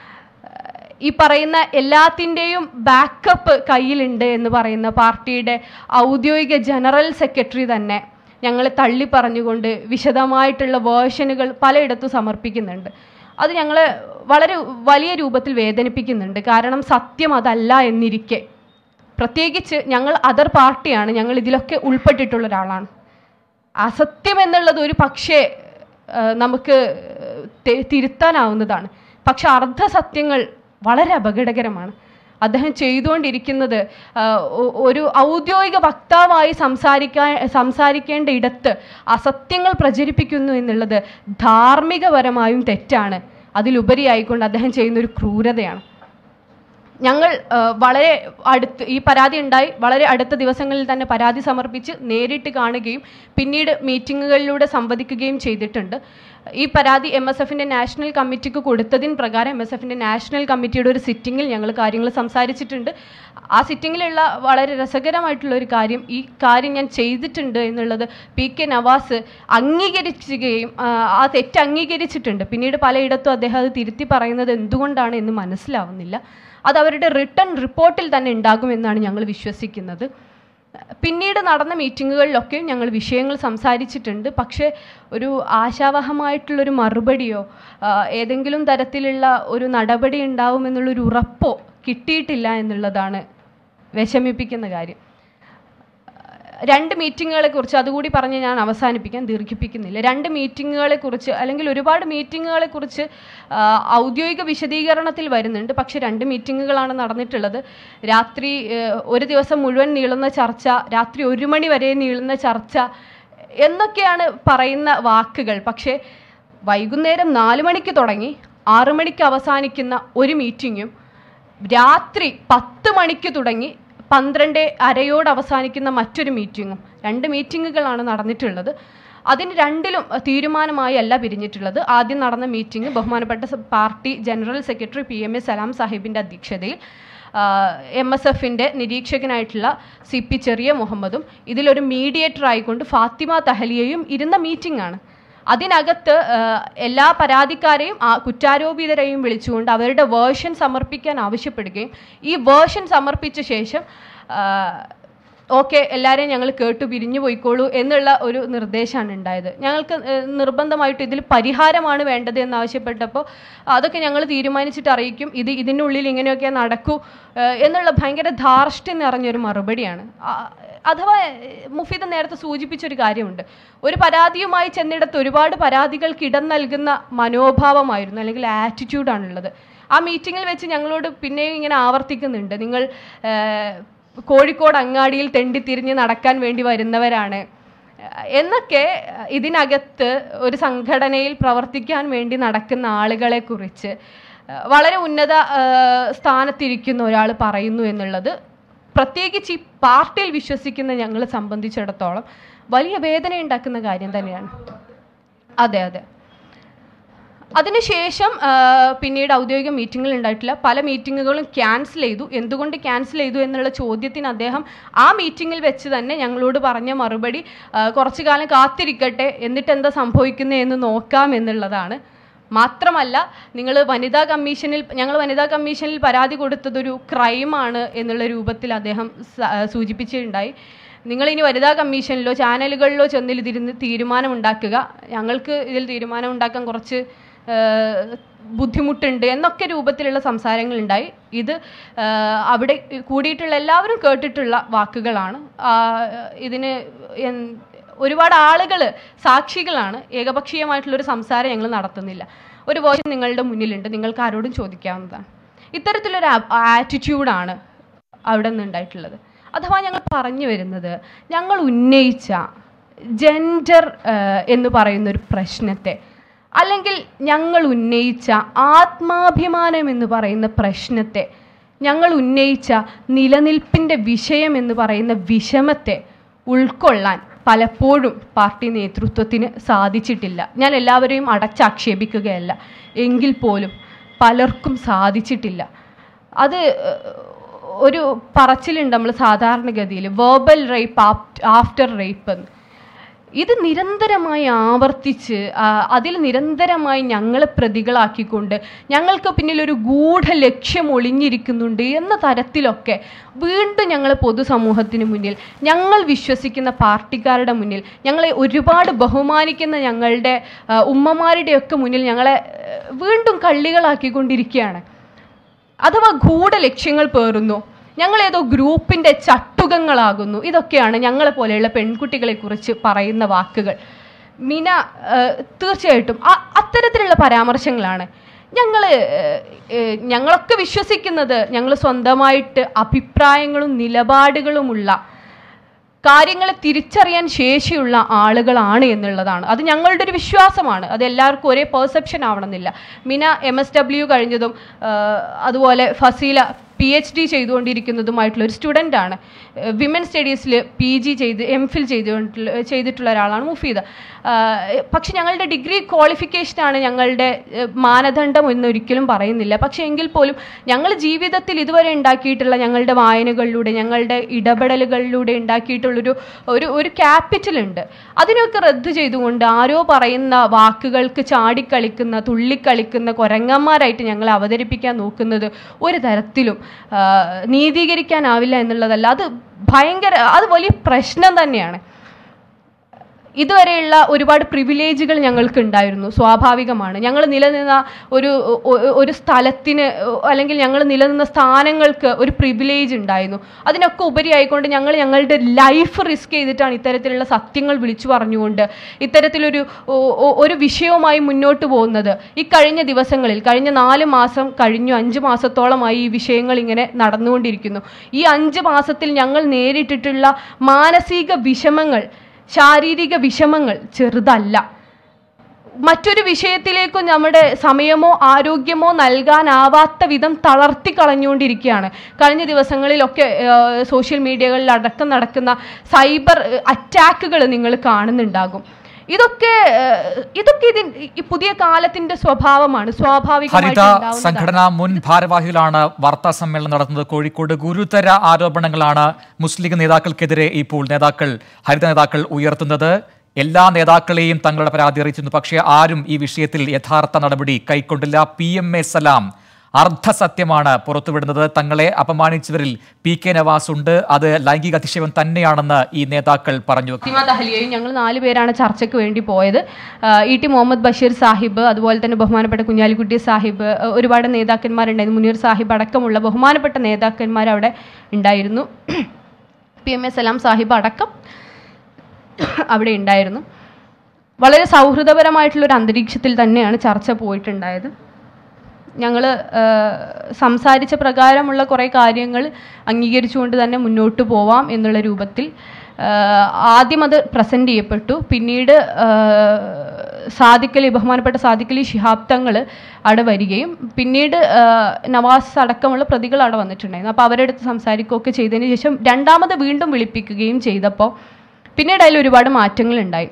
ഈ പറയുന്ന എല്ലാത്തിൻ്റെയും ബാക്കപ്പ് കയ്യിലുണ്ട് എന്ന് പറയുന്ന പാർട്ടിയുടെ ഔദ്യോഗിക ജനറൽ സെക്രട്ടറി തന്നെ ഞങ്ങളെ തള്ളി പറഞ്ഞുകൊണ്ട് വിശദമായിട്ടുള്ള വേർഷനുകൾ പലയിടത്തും സമർപ്പിക്കുന്നുണ്ട് അത് ഞങ്ങളെ വളരെ വലിയ രൂപത്തിൽ വേദനിപ്പിക്കുന്നുണ്ട് കാരണം സത്യം അതല്ല എന്നിരിക്കെ പ്രത്യേകിച്ച് ഞങ്ങൾ അതർ പാർട്ടിയാണ് ഞങ്ങൾ ഇതിലൊക്കെ ഉൾപ്പെട്ടിട്ടുള്ള ഒരാളാണ് അസത്യം എന്നുള്ളത് ഒരു പക്ഷേ ആ, നമുക്ക് തെ- തിരുത്താനാവുന്നതാണ് പക്ഷെ അർദ്ധസത്യങ്ങൾ വളരെ അപകടകരമാണ് അദ്ദേഹം ചെയ്തുകൊണ്ടിരിക്കുന്നത് ആ, ഒ- ഒരു ഔദ്യോഗിക വക്താവായി സംസാരിക്കാൻ സംസാരിക്കേണ്ട ഇടത്ത് അസത്യങ്ങൾ പ്രചരിപ്പിക്കുന്നു എന്നുള്ളത് ധാർമ്മികപരമായും തെറ്റാണ് അതിലുപരിയായിക്കൊണ്ട് അദ്ദേഹം ചെയ്യുന്ന ഒരു ക്രൂരതയാണ് ഞങ്ങൾ ആ, വളരെ അടുത്ത് ഈ പരാതി ഉണ്ടായി വളരെ അടുത്ത ദിവസങ്ങളിൽ തന്നെ പരാതി സമർപ്പിച്ച് നേരിട്ട് കാണുകയും പിന്നീട് മീറ്റിങ്ങുകളിലൂടെ സംവദിക്കുകയും ചെയ്തിട്ടുണ്ട് ഈ പരാതി എം എസ് എഫിൻ്റെ നാഷണൽ കമ്മിറ്റിക്ക് കൊടുത്തതിന് പ്രകാരം എം എസ് എഫിൻ്റെ നാഷണൽ കമ്മിറ്റിയുടെ ഒരു സിറ്റിങ്ങിൽ ഞങ്ങൾ കാര്യങ്ങൾ സംസാരിച്ചിട്ടുണ്ട് ആ സിറ്റിങ്ങിലുള്ള വളരെ രസകരമായിട്ടുള്ള ഒരു കാര്യം ഈ കാര്യം ഞാൻ ചെയ്തിട്ടുണ്ട് എന്നുള്ളത് പി കെ നവാസ് അംഗീകരിക്കുകയും ആ, ആ തെറ്റ് അംഗീകരിച്ചിട്ടുണ്ട് പിന്നീട് പലയിടത്തും അദ്ദേഹം അത് തിരുത്തി പറയുന്നത് എന്തുകൊണ്ടാണ് എന്ന് മനസ്സിലാവുന്നില്ല അത് അവരുടെ റിട്ടേൺ റിപ്പോർട്ടിൽ തന്നെ ഉണ്ടാകുമെന്നാണ് ഞങ്ങൾ വിശ്വസിക്കുന്നത് പിന്നീട് നടന്ന മീറ്റിങ്ങുകളിലൊക്കെയും ഞങ്ങൾ വിഷയങ്ങൾ സംസാരിച്ചിട്ടുണ്ട് പക്ഷേ ഒരു ആശാവഹമായിട്ടുള്ളൊരു മറുപടിയോ ആ, ഏതെങ്കിലും തരത്തിലുള്ള ഒരു നടപടി ഉണ്ടാവുമെന്നുള്ളൊരു ഉറപ്പോ കിട്ടിയിട്ടില്ല എന്നുള്ളതാണ് വിഷമിപ്പിക്കുന്ന കാര്യം രണ്ട് മീറ്റിങ്ങുകളെ കുറിച്ച് അതുകൂടി പറഞ്ഞ് ഞാൻ അവസാനിപ്പിക്കാൻ ദീർഘിപ്പിക്കുന്നില്ല രണ്ട് മീറ്റിങ്ങുകളെ കുറിച്ച് അല്ലെങ്കിൽ ഒരുപാട് മീറ്റിങ്ങുകളെ കുറിച്ച് ആ, ഔദ്യോഗിക വിശദീകരണത്തിൽ വരുന്നുണ്ട് പക്ഷെ രണ്ട് മീറ്റിങ്ങുകളാണ് നടന്നിട്ടുള്ളത് രാത്രി ഏഹ്, ഒരു ദിവസം മുഴുവൻ നീളുന്ന ചർച്ച രാത്രി ഒരു മണി വരെ നീളുന്ന ചർച്ച എന്നൊക്കെയാണ് പറയുന്ന വാക്കുകൾ പക്ഷേ വൈകുന്നേരം നാല് മണിക്ക് തുടങ്ങി ആറു മണിക്ക് അവസാനിക്കുന്ന ഒരു മീറ്റിങ്ങും രാത്രി പത്ത് മണിക്ക് തുടങ്ങി പന്ത്രണ്ട് അരയോട് അവസാനിക്കുന്ന മറ്റൊരു മീറ്റിങ്ങും രണ്ട് മീറ്റിങ്ങുകളാണ് നടന്നിട്ടുള്ളത് അതിന് രണ്ടിലും അഹ്, തീരുമാനമായി അല്ല പിരിഞ്ഞിട്ടുള്ളത് ആദ്യം നടന്ന മീറ്റിംഗ് ബഹുമാനപ്പെട്ട സ- party general secretary P M A Salam സാഹിബിൻ്റെ അധ്യക്ഷതയിൽ എം എസ് എഫിൻ്റെ നിരീക്ഷകനായിട്ടുള്ള സി പി ചെറിയ മുഹമ്മദും ഇതിലൊരു മീഡിയേറ്റർ ആയിക്കൊണ്ട് ഫാത്തിമ തഹലിയയും ഇരുന്ന മീറ്റിംഗ് ആണ് അതിനകത്ത് ആ, എല്ലാ പരാതിക്കാരെയും ആ കുറ്റാരോപിതരെയും വിളിച്ചുകൊണ്ട് അവരുടെ വേർഷൻ സമർപ്പിക്കാൻ ആവശ്യപ്പെടുകയും ഈ വേർഷൻ സമർപ്പിച്ച ശേഷം ഓക്കെ എല്ലാവരെയും ഞങ്ങൾ കേട്ടു പിരിഞ്ഞു പോയിക്കോളൂ എന്നുള്ള ഒരു നിർദ്ദേശമാണ് ഉണ്ടായത് ഞങ്ങൾക്ക് ഏഹ്, നിർബന്ധമായിട്ട് ഇതിൽ പരിഹാരമാണ് വേണ്ടത് എന്നാവശ്യപ്പെട്ടപ്പോൾ അതൊക്കെ ഞങ്ങൾ തീരുമാനിച്ചിട്ട് അറിയിക്കും ഇത് ഇതിനുള്ളിൽ ഇങ്ങനെയൊക്കെ നടക്കൂ ഏഹ്, എന്നുള്ള ഭയങ്കര ധാർഷ്ട്യം നിറഞ്ഞൊരു മറുപടിയാണ് ആ, അഥവാ ഏഹ്, മുഫീദ് നേരത്തെ സൂചിപ്പിച്ചൊരു കാര്യമുണ്ട് ഒരു പരാതിയുമായി ചെന്നിടത്ത് ഒരുപാട് പരാതികൾക്ക് ഇടം നൽകുന്ന മനോഭാവമായിരുന്നു അല്ലെങ്കിൽ ആറ്റിറ്റ്യൂഡാണുള്ളത് ആ മീറ്റിങ്ങിൽ വെച്ച് ഞങ്ങളോട് പിന്നെയും ഇങ്ങനെ ആവർത്തിക്കുന്നുണ്ട് നിങ്ങൾ ഏഹ്, കോഴിക്കോട് അങ്ങാടിയിൽ തെണ്ടിത്തിരിഞ്ഞ് നടക്കാൻ വേണ്ടി വരുന്നവരാണ് എന്നൊക്കെ ഇതിനകത്ത് ഒരു സംഘടനയിൽ പ്രവർത്തിക്കാൻ വേണ്ടി നടക്കുന്ന ആളുകളെ കുറിച്ച് വളരെ ഉന്നത ആ, സ്ഥാനത്തിരിക്കുന്ന ഒരാൾ പറയുന്നു എന്നുള്ളത് പ്രത്യേകിച്ച് ഈ പാർട്ടിയിൽ വിശ്വസിക്കുന്ന ഞങ്ങളെ സംബന്ധിച്ചിടത്തോളം വലിയ വേദന ഉണ്ടാക്കുന്ന കാര്യം തന്നെയാണ് അതെ അതെ അതിനുശേഷം ആ, പിന്നീട് ഔദ്യോഗിക മീറ്റിങ്ങുകൾ ഉണ്ടായിട്ടില്ല പല മീറ്റിങ്ങുകളും ക്യാൻസൽ ചെയ്തു എന്തുകൊണ്ട് ക്യാൻസൽ ചെയ്തു എന്നുള്ള ചോദ്യത്തിന് അദ്ദേഹം ആ മീറ്റിങ്ങിൽ വെച്ച് തന്നെ ഞങ്ങളോട് പറഞ്ഞ മറുപടി ആ, കുറച്ചു കാലം കാത്തിരിക്കട്ടെ എന്നിട്ട് എന്താ സംഭവിക്കുന്നത് എന്ന് നോക്കാം എന്നുള്ളതാണ് മാത്രമല്ല നിങ്ങൾ വനിതാ കമ്മീഷനിൽ ഞങ്ങൾ വനിതാ കമ്മീഷനിൽ പരാതി കൊടുത്തതൊരു ക്രൈമാണ് എന്നുള്ള രൂപത്തിൽ അദ്ദേഹം സ- ആ, സൂചിപ്പിച്ചിട്ടുണ്ടായി നിങ്ങൾ ഇനി വനിതാ കമ്മീഷനിലോ ചാനലുകളിലോ ചെന്നിൽ ഇതിരുന്ന് തീരുമാനം ഉണ്ടാക്കുക ഞങ്ങൾക്ക് ഇതിൽ തീരുമാനം ഉണ്ടാക്കാൻ കുറച്ച് ഏഹ്, ബുദ്ധിമുട്ടുണ്ട് എന്നൊക്കെ രൂപത്തിലുള്ള സംസാരങ്ങളുണ്ടായി ഇത് ആ, അവിടെ കൂടിയിട്ടുള്ള എല്ലാവരും കേട്ടിട്ടുള്ള വാക്കുകളാണ് ആ, ഇതിന് എൻ- ഒരുപാട് ആളുകൾ സാക്ഷികളാണ് ഏകപക്ഷീയമായിട്ടുള്ളൊരു സംസാരം ഞങ്ങൾ നടത്തുന്നില്ല ഒരു വേർഷൻ നിങ്ങളുടെ മുന്നിലുണ്ട് നിങ്ങൾക്ക് ആരോടും ചോദിക്കാവുന്നതാണ് ഇത്തരത്തിലൊരു ആറ്റിറ്റ്യൂഡാണ് അവിടെ നിന്ന് ഉണ്ടായിട്ടുള്ളത് അഥവാ ഞങ്ങൾ പറഞ്ഞു വരുന്നത് ഞങ്ങൾ ഉന്നയിച്ച ജെൻഡർ എന്ന് പറയുന്ന ഒരു പ്രശ്നത്തെ അല്ലെങ്കിൽ ഞങ്ങൾ ഉന്നയിച്ച ആത്മാഭിമാനം എന്ന് പറയുന്ന പ്രശ്നത്തെ ഞങ്ങൾ ഉന്നയിച്ച നിലനിൽപ്പിൻ്റെ വിഷയം എന്ന് പറയുന്ന വിഷമത്തെ ഉൾക്കൊള്ളാൻ പലപ്പോഴും പാർട്ടി നേതൃത്വത്തിന് സാധിച്ചിട്ടില്ല ഞാൻ എല്ലാവരെയും അടച്ചാക്ഷേപിക്കുകയല്ല എങ്കിൽ പോലും പലർക്കും സാധിച്ചിട്ടില്ല അത് ഏഹ്, ഒരു പറച്ചിലുണ്ട് നമ്മൾ സാധാരണഗതിയിൽ വേർബൽ റേപ്പ് ആഫ്റ്റർ റേപ്പ് എന്ന് ഇത് നിരന്തരമായി ആവർത്തിച്ച് ആ, അതിൽ നിരന്തരമായി ഞങ്ങളെ പ്രതികളാക്കിക്കൊണ്ട് ഞങ്ങൾക്ക് പിന്നിൽ ഒരു ഗൂഢ ലക്ഷ്യം ഒളിഞ്ഞിരിക്കുന്നുണ്ട് എന്ന തരത്തിലൊക്കെ വീണ്ടും ഞങ്ങൾ പൊതുസമൂഹത്തിന് മുന്നിൽ ഞങ്ങൾ വിശ്വസിക്കുന്ന പാർട്ടിക്കാരുടെ മുന്നിൽ ഞങ്ങളെ ഒരുപാട് ബഹുമാനിക്കുന്ന ഞങ്ങളുടെ ആ, ഉമ്മമാരുടെയൊക്കെ മുന്നിൽ ഞങ്ങളെ ആ, വീണ്ടും കള്ളികളാക്കിക്കൊണ്ടിരിക്കുകയാണ് അഥവാ ഗൂഢ ലക്ഷ്യങ്ങൾ പേറുന്നു ഞങ്ങൾ ഏതോ ഗ്രൂപ്പിന്റെ ചട്ടുകങ്ങളാകുന്നു ഇതൊക്കെയാണ് ഞങ്ങളെ പോലെയുള്ള പെൺകുട്ടികളെ കുറിച്ച് പറയുന്ന വാക്കുകൾ മിന ഏഹ്, തീർച്ചയായിട്ടും അ- അത്തരത്തിലുള്ള പരാമർശങ്ങളാണ് ഞങ്ങൾ ഞങ്ങളൊക്കെ വിശ്വസിക്കുന്നത് ഞങ്ങൾ സ്വന്തമായിട്ട് അഭിപ്രായങ്ങളും നിലപാടുകളുമുള്ള കാര്യങ്ങളെ തിരിച്ചറിയാൻ ശേഷിയുള്ള ആളുകളാണ് എന്നുള്ളതാണ് അത് ഞങ്ങളുടെ ഒരു വിശ്വാസമാണ് അത് എല്ലാവർക്കും ഒരേ പെർസെപ്ഷൻ ആവണമെന്നില്ല മിന എം എസ് ഡബ്ല്യു കഴിഞ്ഞതും ആ, അതുപോലെ ഫസീല പി എച്ച് ഡി ചെയ്തുകൊണ്ടിരിക്കുന്നതുമായിട്ടുള്ള ഒരു സ്റ്റുഡൻ്റ് ആണ് വിമൻ സ്റ്റഡീസിൽ പി ജി ചെയ്ത് എം ഫിൽ ചെയ്തുകൊണ്ടുള്ള ചെയ്തിട്ടുള്ള ഒരാളാണ് മുഫീദ ആ, പക്ഷെ ഞങ്ങളുടെ ഡിഗ്രി ക്വാളിഫിക്കേഷനാണ് ഞങ്ങളുടെ ഏഹ്, മാനദണ്ഡം എന്നൊരിക്കലും പറയുന്നില്ല പക്ഷെ എങ്കിൽ പോലും ഞങ്ങൾ ജീവിതത്തിൽ ഇതുവരെ ഉണ്ടാക്കിയിട്ടുള്ള ഞങ്ങളുടെ വായനകളിലൂടെ ഞങ്ങളുടെ ഇടപെടലുകളിലൂടെ ഉണ്ടാക്കിയിട്ടുള്ളൊരു ഒരു ഒരു ക്യാപിറ്റൽ ഉണ്ട് അതിനൊക്കെ റദ്ദ് ചെയ്തുകൊണ്ട് ആരോ പറയുന്ന വാക്കുകൾക്ക് ചാടിക്കളിക്കുന്ന തുള്ളിക്കളിക്കുന്ന കുരങ്ങന്മാരായിട്ട് ഞങ്ങളെ അവതരിപ്പിക്കാൻ നോക്കുന്നത് ഒരു തരത്തിലും ആ, നീതീകരിക്കാനാവില്ല എന്നുള്ളതല്ല അത് ഭയങ്കര അത് വലിയ പ്രശ്നം തന്നെയാണ് ഇതുവരെയുള്ള ഒരുപാട് പ്രിവിലേജുകൾ ഞങ്ങൾക്ക് ഉണ്ടായിരുന്നു സ്വാഭാവികമാണ് ഞങ്ങൾ നിലനിന്ന ഒരു ഒ- ഒരു സ്ഥലത്തിന് അല്ലെങ്കിൽ ഞങ്ങൾ നിലനിന്ന സ്ഥാനങ്ങൾക്ക് ഒരു പ്രിവിലേജ് ഉണ്ടായിരുന്നു അതിനൊക്കെ ഉപരിയായിക്കൊണ്ട് ഞങ്ങൾ ഞങ്ങളുടെ ലൈഫ് റിസ്ക് ചെയ്തിട്ടാണ് ഇത്തരത്തിലുള്ള സത്യങ്ങൾ വിളിച്ചു പറഞ്ഞുകൊണ്ട് ഇത്തരത്തിലൊരു ഒ- ഒ- ഒരു വിഷയവുമായി മുന്നോട്ട് പോകുന്നത് ഈ കഴിഞ്ഞ ദിവസങ്ങളിൽ കഴിഞ്ഞ നാല് മാസം കഴിഞ്ഞു അഞ്ച് മാസത്തോളമായി ഈ വിഷയങ്ങൾ ഇങ്ങനെ നടന്നുകൊണ്ടിരിക്കുന്നു ഈ അഞ്ച് മാസത്തിൽ ഞങ്ങൾ നേരിട്ടിട്ടുള്ള മാനസിക വിഷമങ്ങൾ ശാരീരിക വിഷമങ്ങൾ ചെറുതല്ല മറ്റൊരു വിഷയത്തിലേക്കും നമ്മുടെ സമയമോ ആരോഗ്യമോ നൽകാനാവാത്ത വിധം തളർത്തി കളഞ്ഞുകൊണ്ടിരിക്കുകയാണ് കഴിഞ്ഞ ദിവസങ്ങളിലൊക്കെ ഏഹ്, സോഷ്യൽ മീഡിയകളിൽ അടക്കം നടക്കുന്ന സൈബർ അറ്റാക്കുകൾ നിങ്ങൾ കാണുന്നുണ്ടാകും ഇതൊക്കെ ഏഹ്, ഇതൊക്കെ ഇതിൻ ഈ പുതിയ കാലത്തിന്റെ സ്വഭാവമാണ് ഹരിത സ്വാഭാവികമായിട്ട് ഉണ്ടാവുന്നതാണ്. സംഘടനാ മുൻ ഭാരവാഹികളാണ് വാർത്താ സമ്മേളനം നടത്തുന്നത് കോഴിക്കോട് ഗുരുതര ആരോപണങ്ങളാണ് മുസ്ലിം ലീഗ് നേതാക്കൾക്കെതിരെ ഇപ്പോൾ നേതാക്കൾ ഹരിത നേതാക്കൾ ഉയർത്തുന്നത് എല്ലാ നേതാക്കളെയും തങ്ങളുടെ പരാതി അറിയിച്ചിരുന്നു പക്ഷേ ആരും ഈ വിഷയത്തിൽ യഥാർത്ഥ നടപടി കൈക്കൊണ്ടില്ല പി എം എ സലാം അർദ്ധസത്യമാണ് പുറത്തുവിടുന്നത് തങ്ങളെ അപമാനിച്ചവരിൽ പി കെ നവാസ് ഉണ്ട് അത് ലൈംഗിക അതിശയം തന്നെയാണെന്ന് ഈ നേതാക്കൾ പറഞ്ഞു ഫാത്തിമ ദഹ്ലിയയും ഞങ്ങൾ നാല് പേരാണ് ചർച്ചയ്ക്ക് വേണ്ടി പോയത് ആ, ഇ ടി മുഹമ്മദ് ബഷീർ സാഹിബ് അതുപോലെ തന്നെ ബഹുമാനപ്പെട്ട കുഞ്ഞാലിക്കുട്ടി സാഹിബ് ആ, ഒരുപാട് നേതാക്കന്മാരുണ്ടായിരുന്നു മുനീർ സാഹിബ് അടക്കമുള്ള ബഹുമാനപ്പെട്ട നേതാക്കന്മാർ അവിടെ ഉണ്ടായിരുന്നു P M A Salam Sahib അടക്കം അവിടെ ഉണ്ടായിരുന്നു വളരെ സൗഹൃദപരമായിട്ടുള്ളൊരു അന്തരീക്ഷത്തിൽ തന്നെയാണ് ചർച്ച പോയിട്ടുണ്ടായത് ഞങ്ങൾ സംസാരിച്ച പ്രകാരമുള്ള കുറേ കാര്യങ്ങൾ അംഗീകരിച്ചുകൊണ്ട് തന്നെ മുന്നോട്ട് പോവാം എന്നുള്ള രൂപത്തിൽ ആ, ആദ്യം അത് പ്രസൻറ്റ് ചെയ്യപ്പെട്ടു പിന്നീട് ആ, സാദിഖലി ബഹുമാനപ്പെട്ട സാദിഖലി ശിഹാബ് തങ്ങൾ അവിടെ വരികയും പിന്നീട് ആ, നവാസ് അടക്കമുള്ള പ്രതികൾ അവിടെ വന്നിട്ടുണ്ടായിരുന്നു അപ്പോൾ അവരുടെ അടുത്ത് സംസാരിക്കുകയൊക്കെ ചെയ്തതിന് ശേഷം രണ്ടാമത് വീണ്ടും വിളിപ്പിക്കുകയും ചെയ്തപ്പോൾ പിന്നീട് അതിൽ ഒരുപാട് മാറ്റങ്ങളുണ്ടായി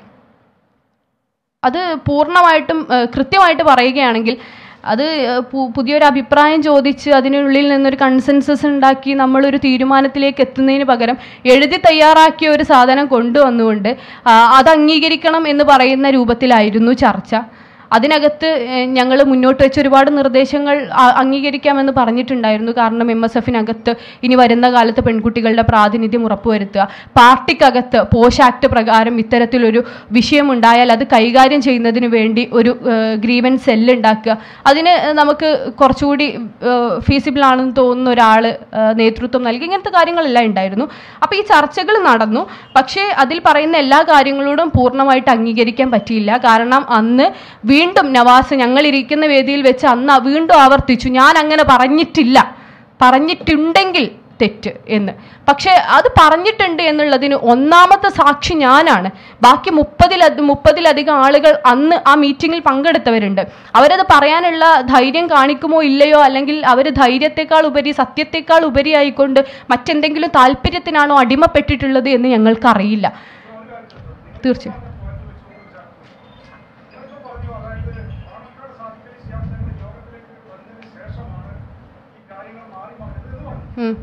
അത് പൂർണ്ണമായിട്ടും ഏഹ്, കൃത്യമായിട്ട് പറയുകയാണെങ്കിൽ അത് ഏഹ്, പു- പുതിയൊരു അഭിപ്രായം ചോദിച്ച് അതിനുള്ളിൽ നിന്നൊരു കൺസെൻസസ് ഉണ്ടാക്കി നമ്മളൊരു തീരുമാനത്തിലേക്ക് എത്തുന്നതിന് പകരം എഴുതി തയ്യാറാക്കിയ ഒരു സാധനം കൊണ്ടുവന്നുകൊണ്ട് ആ, അത് അംഗീകരിക്കണം എന്ന് പറയുന്ന രൂപത്തിലായിരുന്നു ചർച്ച അതിനകത്ത് ഞങ്ങൾ മുന്നോട്ട് വെച്ച ഒരുപാട് നിർദ്ദേശങ്ങൾ അ- അംഗീകരിക്കാമെന്ന് പറഞ്ഞിട്ടുണ്ടായിരുന്നു കാരണം എം എസ് എഫിനകത്ത് ഇനി വരുന്ന കാലത്ത് പെൺകുട്ടികളുടെ പ്രാതിനിധ്യം ഉറപ്പുവരുത്തുക പാർട്ടിക്കകത്ത് പോഷ് ആക്ട് പ്രകാരം ഇത്തരത്തിലൊരു വിഷയം ഉണ്ടായാൽ അത് കൈകാര്യം ചെയ്യുന്നതിന് വേണ്ടി ഒരു ഗ്രീവൻസ് സെല്ല് ഉണ്ടാക്കുക അതിന് നമുക്ക് കുറച്ചുകൂടി ഫീസിബിൾ ആണെന്ന് തോന്നുന്ന ഒരാൾ നേതൃത്വം നൽകി ഇങ്ങനത്തെ കാര്യങ്ങളെല്ലാം ഉണ്ടായിരുന്നു അപ്പോൾ ഈ ചർച്ചകൾ നടന്നു പക്ഷേ അതിൽ പറയുന്ന എല്ലാ കാര്യങ്ങളോടും പൂർണ്ണമായിട്ട് അംഗീകരിക്കാൻ പറ്റിയില്ല കാരണം അന്ന് വീണ്ടും നവാസ് ഞങ്ങൾ ഇരിക്കുന്ന വേദിയിൽ വെച്ച് അന്ന് വീണ്ടും ആവർത്തിച്ചു ഞാൻ അങ്ങനെ പറഞ്ഞിട്ടില്ല പറഞ്ഞിട്ടുണ്ടെങ്കിൽ തെറ്റ് എന്ന് പക്ഷേ അത് പറഞ്ഞിട്ടുണ്ട് എന്നുള്ളതിന് ഒന്നാമത്തെ സാക്ഷി ഞാനാണ് ബാക്കി മുപ്പതിലധ മുപ്പതിലധികം ആളുകൾ അന്ന് ആ മീറ്റിങ്ങിൽ പങ്കെടുത്തവരുണ്ട് അവരത് പറയാനുള്ള ധൈര്യം കാണിക്കുമോ ഇല്ലയോ അല്ലെങ്കിൽ അവർ ധൈര്യത്തെക്കാൾ ഉപരി സത്യത്തെക്കാൾ ഉപരി ആയിക്കൊണ്ട് മറ്റെന്തെങ്കിലും താല്പര്യത്തിനാണോ അടിമപ്പെട്ടിട്ടുള്ളത് എന്ന് ഞങ്ങൾക്ക് അറിയില്ല തീർച്ചയായും ഉം.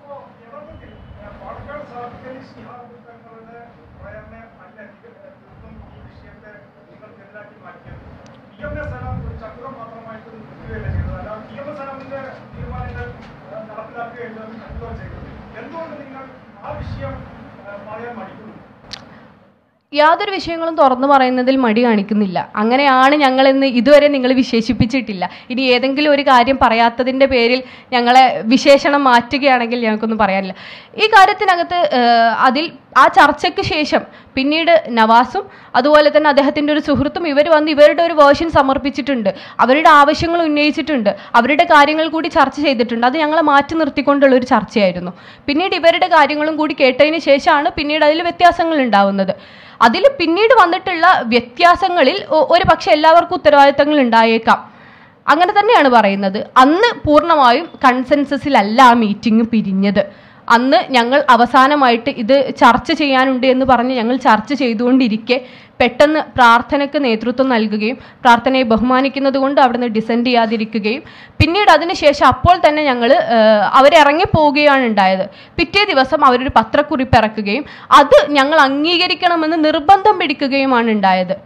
എന്തുകൊണ്ട് നിങ്ങൾ ആ വിഷയം ഏഹ്, പറയാൻ മടിക്കുന്നു യാതൊരു വിഷയങ്ങളും തുറന്നു പറയുന്നതിൽ മടി കാണിക്കുന്നില്ല അങ്ങനെയാണ് ഞങ്ങളെന്ന് ഇതുവരെ നിങ്ങൾ വിശേഷിപ്പിച്ചിട്ടില്ല ഇനി ഏതെങ്കിലും ഒരു കാര്യം പറയാത്തതിൻ്റെ പേരിൽ ഞങ്ങളെ വിശേഷണം മാറ്റുകയാണെങ്കിൽ ഞങ്ങൾക്കൊന്നും പറയാനില്ല ഈ കാര്യത്തിനകത്ത് ഏഹ്, അതിൽ ആ ചർച്ചയ്ക്ക് ശേഷം പിന്നീട് നവാസും അതുപോലെ തന്നെ അദ്ദേഹത്തിൻ്റെ ഒരു സുഹൃത്തും ഇവർ വന്ന് ഇവരുടെ ഒരു വേർഷൻ സമർപ്പിച്ചിട്ടുണ്ട് അവരുടെ ആവശ്യങ്ങൾ ഉന്നയിച്ചിട്ടുണ്ട് അവരുടെ കാര്യങ്ങൾ കൂടി ചർച്ച ചെയ്തിട്ടുണ്ട് അത് ഞങ്ങളെ മാറ്റി നിർത്തിക്കൊണ്ടുള്ള ഒരു ചർച്ചയായിരുന്നു പിന്നീട് ഇവരുടെ കാര്യങ്ങളും കൂടി കേട്ടതിന് ശേഷമാണ് പിന്നീട് അതിൽ വ്യത്യാസങ്ങൾ ഉണ്ടാവുന്നത് അതിൽ പിന്നീട് വന്നിട്ടുള്ള വ്യത്യാസങ്ങളിൽ ഒ- ഒരു പക്ഷെ എല്ലാവർക്കും ഉത്തരവാദിത്തങ്ങൾ ഉണ്ടായേക്കാം അങ്ങനെ തന്നെയാണ് പറയുന്നത് അന്ന് പൂർണ്ണമായും കൺസെൻസസിലല്ല ആ മീറ്റിംഗ് പിരിഞ്ഞത് അന്ന് ഞങ്ങൾ അവസാനമായിട്ട് ഇത് ചർച്ച ചെയ്യാനുണ്ട് എന്ന് പറഞ്ഞ് ഞങ്ങൾ ചർച്ച ചെയ്തുകൊണ്ടിരിക്കെ പെട്ടെന്ന് പ്രാർത്ഥനയ്ക്ക് നേതൃത്വം നൽകുകയും പ്രാർത്ഥനയെ ബഹുമാനിക്കുന്നത് കൊണ്ട് അവിടുന്ന് ഡിസെൻഡ് ചെയ്യാതിരിക്കുകയും പിന്നീട് അതിനുശേഷം അപ്പോൾ തന്നെ ഞങ്ങൾ അവരിറങ്ങിപ്പോവുകയാണ് ഉണ്ടായത് പിറ്റേ ദിവസം അവരൊരു പത്രക്കുറിപ്പ് ഇറക്കുകയും അത് ഞങ്ങൾ അംഗീകരിക്കണമെന്ന് നിർബന്ധം പിടിക്കുകയുമാണ് ഉണ്ടായത്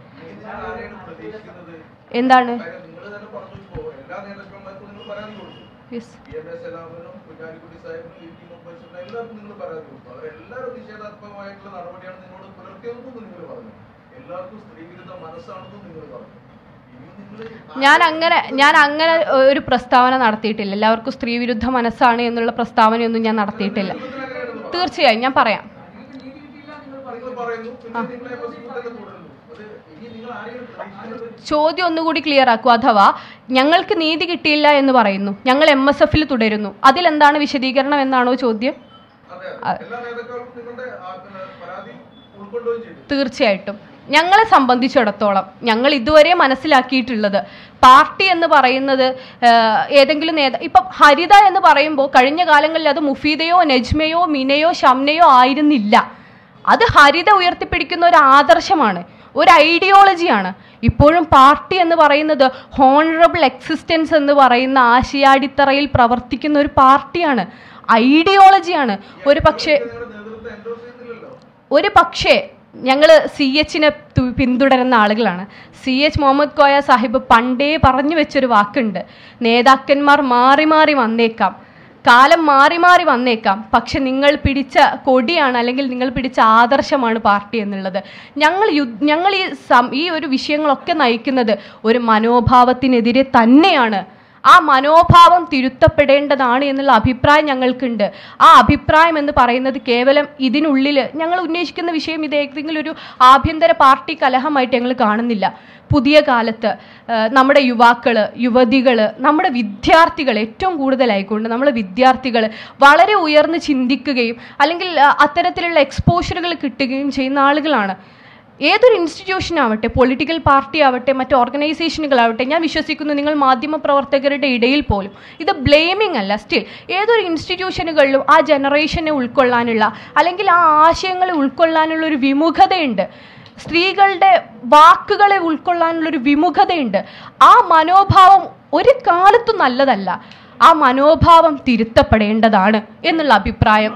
എന്താണ് നിങ്ങൾ തന്നെ പറഞ്ഞു ഇപ്പോ എല്ലാ നേതാക്കന്മാർക്കും നിങ്ങൾ പരാതി കൊടുത്തു യെസ് പി എം എസ് എല്ലാവരും കുഞ്ഞാലിക്കുട്ടി സാഹിബിനും ഇ ടി മുപ്പതിനും എല്ലാവർക്കും നിങ്ങൾ പരാതി കൊടുത്തു അവരെല്ലാവരും നിഷേധാത്മകമായിട്ടുള്ള നടപടിയാണ് നിങ്ങളോട് പുലർത്തിയതെന്നും നിങ്ങൾ പറഞ്ഞു എല്ലാവർക്കും സ്ത്രീവിരുദ്ധ മനസ്സാണെന്നും നിങ്ങൾ പറഞ്ഞു ഇനിയും നിങ്ങൾ ഞാൻ അങ്ങനെ ഞാൻ അങ്ങനെ ഒരു പ്രസ്താവന നടത്തിയിട്ടില്ല എല്ലാവർക്കും സ്ത്രീവിരുദ്ധ മനസ്സാണ് എന്നുള്ള പ്രസ്താവനയൊന്നും ഞാൻ നടത്തിയിട്ടില്ല തീർച്ചയായും ഞാൻ പറയാം നിങ്ങൾ പറയുന്നു പിന്നെ നിങ്ങളെ തന്നെ തുടരുന്നു അത് ഇനി നിങ്ങൾ ആരെയും പ്രതീക്ഷിക്കുന്നത് ചോദ്യം ഒന്നുകൂടി ക്ലിയർ ആക്കുക അഥവാ ഞങ്ങൾക്ക് നീതി കിട്ടിയില്ല എന്ന് പറയുന്നു ഞങ്ങൾ എം എസ് എഫിൽ തുടരുന്നു അതിലെന്താണ് വിശദീകരണം എന്നാണോ ചോദ്യം അതെ എല്ലാ നേതാക്കൾക്കും നിങ്ങളുടെ ആ, പിന്നെ, പരാതി ഉൾക്കൊള്ളുകയും ചെയ്തു തീർച്ചയായിട്ടും ഞങ്ങളെ സംബന്ധിച്ചിടത്തോളം ഞങ്ങൾ ഇതുവരെ മനസ്സിലാക്കിയിട്ടുള്ളത് പാർട്ടി എന്ന് പറയുന്നത് ആഹ്, ഏതെങ്കിലും നേത ഇപ്പം ഹരിത എന്ന് പറയുമ്പോൾ കഴിഞ്ഞ കാലങ്ങളിൽ അത് മുഫീദയോ നജ്മയോ മിനയോ ഷംനയോ ആയിരുന്നില്ല അത് ഹരിത ഉയർത്തിപ്പിടിക്കുന്ന ഒരു ആദർശമാണ് ഒരു ഐഡിയോളജിയാണ് ഇപ്പോഴും പാർട്ടി എന്ന് പറയുന്നത് ഹോണറബിൾ എക്സിസ്റ്റൻസ് എന്ന് പറയുന്ന ആശയാടിത്തറയിൽ പ്രവർത്തിക്കുന്ന ഒരു പാർട്ടിയാണ് ഐഡിയോളജിയാണ് ഒരു പക്ഷേ നിങ്ങളുടെ നേതൃത്വം എൻഡോസ് ചെയ്യുന്നില്ലല്ലോ ഒരു പക്ഷേ ഞങ്ങൾ സി എച്ചിനെ പിന്തുടരുന്ന ആളുകളാണ് സി എച്ച് മുഹമ്മദ് കോയ സാഹിബ് പണ്ടേ പറഞ്ഞു വെച്ചൊരു വാക്കുണ്ട് നേതാക്കന്മാർ മാറി മാറി വന്നേക്കാം കാലം മാറി മാറി വന്നേക്കാം പക്ഷെ നിങ്ങൾ പിടിച്ച കൊടിയാണ് അല്ലെങ്കിൽ നിങ്ങൾ പിടിച്ച ആദർശമാണ് പാർട്ടി എന്നുള്ളത് ഞങ്ങൾ യു ഞങ്ങൾ ഈ സം ഈ ഒരു വിഷയങ്ങളൊക്കെ നയിക്കുന്നത് ഒരു മനോഭാവത്തിനെതിരെ തന്നെയാണ് ആ മനോഭാവം തിരുത്തപ്പെടേണ്ടതാണ് എന്നുള്ള അഭിപ്രായം ഞങ്ങൾക്കുണ്ട് ആ അഭിപ്രായം എന്ന് പറയുന്നത് കേവലം ഇതിനുള്ളിൽ ഞങ്ങൾ ഉന്നയിക്കുന്ന വിഷയം ഇത് ഏതെങ്കിലും ഒരു ആഭ്യന്തര പാർട്ടി കലഹമായിട്ട് ഞങ്ങൾ കാണുന്നില്ല പുതിയ കാലത്ത് ആ, നമ്മുടെ യുവാക്കൾ യുവതികൾ നമ്മുടെ വിദ്യാർത്ഥികൾ ഏറ്റവും കൂടുതലായിക്കൊണ്ട് നമ്മുടെ വിദ്യാർത്ഥികൾ വളരെ ഉയർന്ന് ചിന്തിക്കുകയും അല്ലെങ്കിൽ ആ, അത്തരത്തിലുള്ള എക്സ്പോഷറുകൾ കിട്ടുകയും ചെയ്യുന്ന ആളുകളാണ് ഏതൊരു ഇൻസ്റ്റിറ്റ്യൂഷൻ ആവട്ടെ പൊളിറ്റിക്കൽ പാർട്ടി ആവട്ടെ മറ്റ് ഓർഗനൈസേഷനുകളാവട്ടെ ഞാൻ വിശ്വസിക്കുന്നു നിങ്ങൾ മാധ്യമ പ്രവർത്തകരുടെ ഇടയിൽ പോലും ഇത് ബ്ലെയിമിംഗ് അല്ല സ്റ്റിൽ ഏതൊരു ഇൻസ്റ്റിറ്റ്യൂഷനുകളിലും ആ ജനറേഷനെ ഉൾക്കൊള്ളാനുള്ള അല്ലെങ്കിൽ ആ ആശയങ്ങളെ ഉൾക്കൊള്ളാനുള്ള ഒരു വിമുഖതയുണ്ട് സ്ത്രീകളുടെ വാക്കുകളെ ഉൾക്കൊള്ളാനുള്ള ഒരു വിമുഖതയുണ്ട് ആ മനോഭാവം ഒരു കാലത്തും നല്ലതല്ല ആ മനോഭാവം തിരുത്തപ്പെടേണ്ടതാണ് എന്നുള്ള അഭിപ്രായം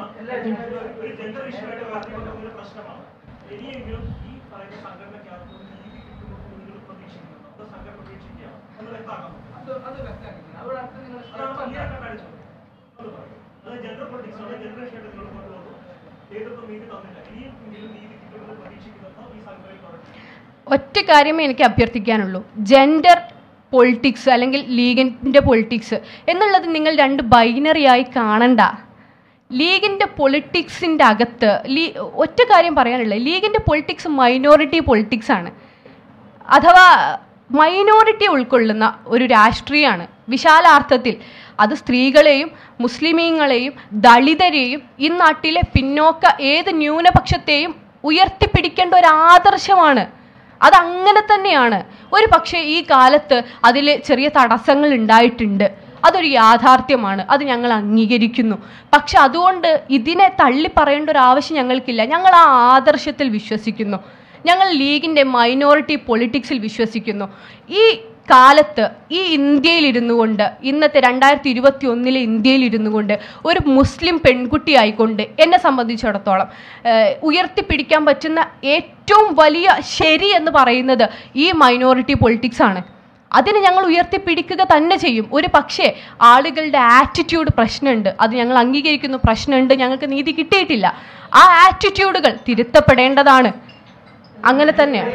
ഇനിയെങ്കിലും ഈ പറയുന്ന സംഘടനയ്ക്കകത്ത് നീതി കിട്ടുമെന്ന് നിങ്ങൾ പ്രതീക്ഷിക്കുന്നു ഇന്നത്തെ സംഘം പ്രതീക്ഷിക്കുകയാണ് എന്ന് വ്യക്തമാക്കാൻ പറ്റും അത് അത് വ്യക്തമാക്കിയിട്ടുണ്ട് അവിടെ അടുത്ത് നിങ്ങൾ അതാണ് അങ്ങനെ കണ്ടടിച്ചത് അത് പറയും അത് ജെൻഡർ പൊളിറ്റിക്സ് ആണ് ജനറേഷൻ ആയിട്ട് നിങ്ങൾ കൊണ്ടുവന്നു നേതൃത്വം നീതി തന്നില്ല ഇനിയും എങ്കിലും നീതി കിട്ടുമെന്ന് പ്രതീക്ഷിക്കുമെന്ന് ഈ സംഘടനയിൽ പറഞ്ഞു ഒറ്റ കാര്യമേ എനിക്ക് അഭ്യർത്ഥിക്കാനുള്ളൂ ജെൻഡർ പൊളിറ്റിക്സ് അല്ലെങ്കിൽ ലീഗിൻ്റെ പൊളിറ്റിക്സ് എന്നുള്ളത് നിങ്ങൾ രണ്ട് ബൈനറി ആയി കാണണ്ട ലീഗിൻ്റെ പൊളിറ്റിക്സിൻ്റെ അകത്ത് ലീ ഒറ്റ കാര്യം പറയാനുള്ളത് ലീഗിൻ്റെ പൊളിറ്റിക്സ് മൈനോറിറ്റി പൊളിറ്റിക്സ് ആണ് അഥവാ മൈനോറിറ്റി ഉൾക്കൊള്ളുന്ന ഒരു രാഷ്ട്രീയമാണ് വിശാലാർത്ഥത്തിൽ അത് സ്ത്രീകളെയും മുസ്ലിമീങ്ങളെയും ദളിതരെയും ഈ നാട്ടിലെ പിന്നോക്ക ഏത് ന്യൂനപക്ഷത്തെയും ഉയർത്തിപ്പിടിക്കേണ്ട ഒരു ആദർശമാണ് അതങ്ങനെ തന്നെയാണ് ഒരു പക്ഷേ ഈ കാലത്ത് അതിൽ ചെറിയ തടസ്സങ്ങൾ ഉണ്ടായിട്ടുണ്ട് അതൊരു യാഥാർത്ഥ്യമാണ് അത് ഞങ്ങൾ അംഗീകരിക്കുന്നു പക്ഷെ അതുകൊണ്ട് ഇതിനെ തള്ളി പറയേണ്ട ഒരു ആവശ്യം ഞങ്ങൾക്കില്ല ഞങ്ങൾ ആ ആദർശത്തിൽ വിശ്വസിക്കുന്നു ഞങ്ങൾ ലീഗിൻ്റെ മൈനോറിറ്റി പൊളിറ്റിക്സിൽ വിശ്വസിക്കുന്നു ഈ കാലത്ത് ഈ ഇന്ത്യയിൽ ഇരുന്നു കൊണ്ട് ഇന്നത്തെ രണ്ടായിരത്തി ഇരുപത്തി ഒന്നിലെ ഇന്ത്യയിൽ ഇരുന്നു കൊണ്ട് ഒരു മുസ്ലിം പെൺകുട്ടി ആയിക്കൊണ്ട് എന്നെ സംബന്ധിച്ചിടത്തോളം ഏഹ്, ഉയർത്തിപ്പിടിക്കാൻ പറ്റുന്ന ഏറ്റവും വലിയ ശരി എന്ന് പറയുന്നത് ഈ മൈനോറിറ്റി പൊളിറ്റിക്സ് ആണ് അതിന് ഞങ്ങൾ ഉയർത്തിപ്പിടിക്കുക തന്നെ ചെയ്യും ഒരു പക്ഷേ ആളുകളുടെ ആറ്റിറ്റ്യൂഡ് പ്രശ്നമുണ്ട് അത് ഞങ്ങൾ അംഗീകരിക്കുന്നു പ്രശ്നമുണ്ട് ഞങ്ങൾക്ക് നീതി കിട്ടിയിട്ടില്ല ആ ആറ്റിറ്റ്യൂഡുകൾ തിരുത്തപ്പെടേണ്ടതാണ് അങ്ങനെ തന്നെയാണ്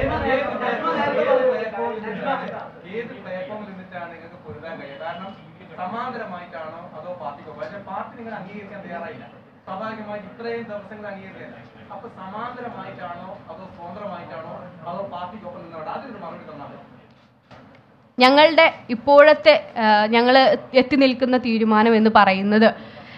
ഏത് പ്ലാറ്റ്ഫോമിൽ നിന്നിട്ടാണ് നിങ്ങൾക്ക് പൊരുതാൻ കഴിയുക കാരണം സമാന്തരമായിട്ടാണോ അതോ പാർട്ടിക്കോ പക്ഷേ പാർട്ടി നിങ്ങൾ അംഗീകരിക്കാൻ തയ്യാറായില്ല സ്വാഭാവികമായിട്ട് ഇത്രയും ദിവസങ്ങൾ അംഗീകരിക്കില്ല അപ്പൊ സമാന്തരമായിട്ടാണോ അതോ സ്വതന്ത്രമായിട്ടാണോ അതോ പാർട്ടിക്കൊപ്പം നിന്നോട് അതിനൊരു മറുപടി തന്നാൽ മതി. ഞങ്ങളുടെ ഇപ്പോഴത്തെ ഞങ്ങൾ എത്തി നിൽക്കുന്ന തീരുമാനം എന്ന് പറയുന്നത്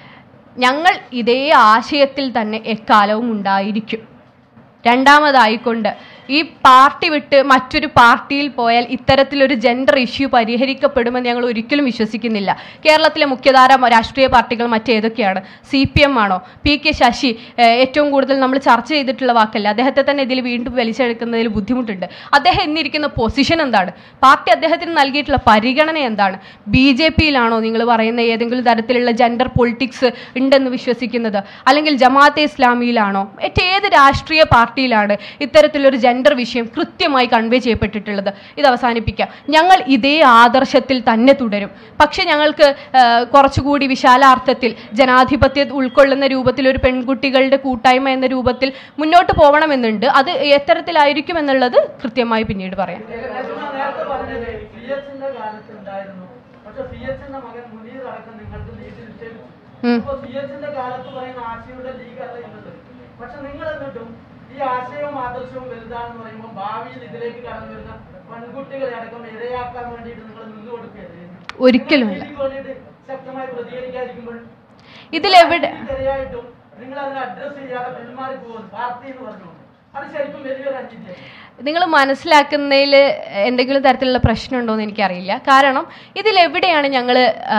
ഞങ്ങൾ ഇതേ ആശയത്തിൽ തന്നെ എക്കാലവും ഉണ്ടായിരിക്കും രണ്ടാമതായിക്കൊണ്ട് ഈ പാർട്ടി വിട്ട് മറ്റൊരു പാർട്ടിയിൽ പോയാൽ ഇത്തരത്തിലൊരു ജെൻഡർ ഇഷ്യൂ പരിഹരിക്കപ്പെടുമെന്ന് ഞങ്ങൾ ഒരിക്കലും വിശ്വസിക്കുന്നില്ല കേരളത്തിലെ മുഖ്യധാര രാഷ്ട്രീയ പാർട്ടികൾ മറ്റേതൊക്കെയാണ് സി പി എം ആണോ പി കെ ശശി ഏഹ്, ഏറ്റവും കൂടുതൽ നമ്മൾ ചർച്ച ചെയ്തിട്ടുള്ള വാക്കല്ല അദ്ദേഹത്തെ തന്നെ ഇതിൽ വീണ്ടും വലിച്ചെടുക്കുന്നതിൽ ബുദ്ധിമുട്ടുണ്ട് അദ്ദേഹം ഇന്നിരിക്കുന്ന പൊസിഷൻ എന്താണ് പാർട്ടി അദ്ദേഹത്തിന് നൽകിയിട്ടുള്ള പരിഗണന എന്താണ് ബി ജെ പിയിലാണോ നിങ്ങൾ പറയുന്ന ഏതെങ്കിലും തരത്തിലുള്ള ജെൻഡർ പൊളിറ്റിക്സ് ഉണ്ടെന്ന് വിശ്വസിക്കുന്നത് അല്ലെങ്കിൽ ജമാഅത്തെ ഇസ്ലാമിയിലാണോ മറ്റേത് രാഷ്ട്രീയ പാർട്ടിയിലാണ് ഇത്തരത്തിലൊരു ജെൻഡർ വിഷയം കൃത്യമായി കൺവേ ചെയ്യപ്പെട്ടിട്ടുള്ളത് ഇത് അവസാനിപ്പിക്കാം ഞങ്ങൾ ഇതേ ആദർശത്തിൽ തന്നെ തുടരും പക്ഷെ ഞങ്ങൾക്ക് ആ, കുറച്ചുകൂടി വിശാലാർത്ഥത്തിൽ ജനാധിപത്യം ഉൾക്കൊള്ളുന്ന രൂപത്തിൽ ഒരു പെൺകുട്ടികളുടെ കൂട്ടായ്മ എന്ന രൂപത്തിൽ മുന്നോട്ട് പോകണമെന്നുണ്ട് അത് എത്തരത്തിലായിരിക്കും എന്നുള്ളത് കൃത്യമായി പിന്നീട് പറയാം നേരത്തെ പറഞ്ഞത് സി എച്ചിന്റെ കാലത്ത് ഉണ്ടായിരുന്നു പക്ഷെ സി എച്ചിന്റെ മകൻ മുനീർ അടക്കം നിങ്ങൾക്ക് ലീഗ് നിഷേധിച്ചു ഉം. അപ്പൊ സി എച്ചിന്റെ കാലത്ത് പറയുന്ന ആശയുടെ ലീഗ് അല്ല ഇന്നത് പക്ഷെ നിങ്ങൾ എന്നിട്ടും ഈ ആശയവും ആദർശവും വലുതാണെന്ന് പറയുമ്പോൾ ഭാവിയിൽ ഇതിലേക്ക് കടന്നു വരുന്ന പെൺകുട്ടികളെ അടക്കം ഇരയാക്കാൻ വേണ്ടിയിട്ട് നിങ്ങൾ നിന്നു കൊടുക്കരുത് ഒരിക്കലുമില്ല. ഇതിന് വേണ്ടിയിട്ട് ശക്തമായി പ്രതികരിക്കാതിരിക്കുമ്പോൾ ഇതിലെവിടെ ഇരയായിട്ടും നിങ്ങൾ അതിനെ അഡ്രസ് ചെയ്യാതെ പെരുമാറി പോകുന്നു പാർട്ടി എന്ന് പറഞ്ഞു അത് ശരിക്കും വലിയൊരു അനീതിയാണ് നിങ്ങൾ മനസ്സിലാക്കുന്നതിൽ എന്തെങ്കിലും തരത്തിലുള്ള പ്രശ്നമുണ്ടോ എന്ന് എനിക്കറിയില്ല കാരണം ഇതിലെവിടെയാണ് ഞങ്ങൾ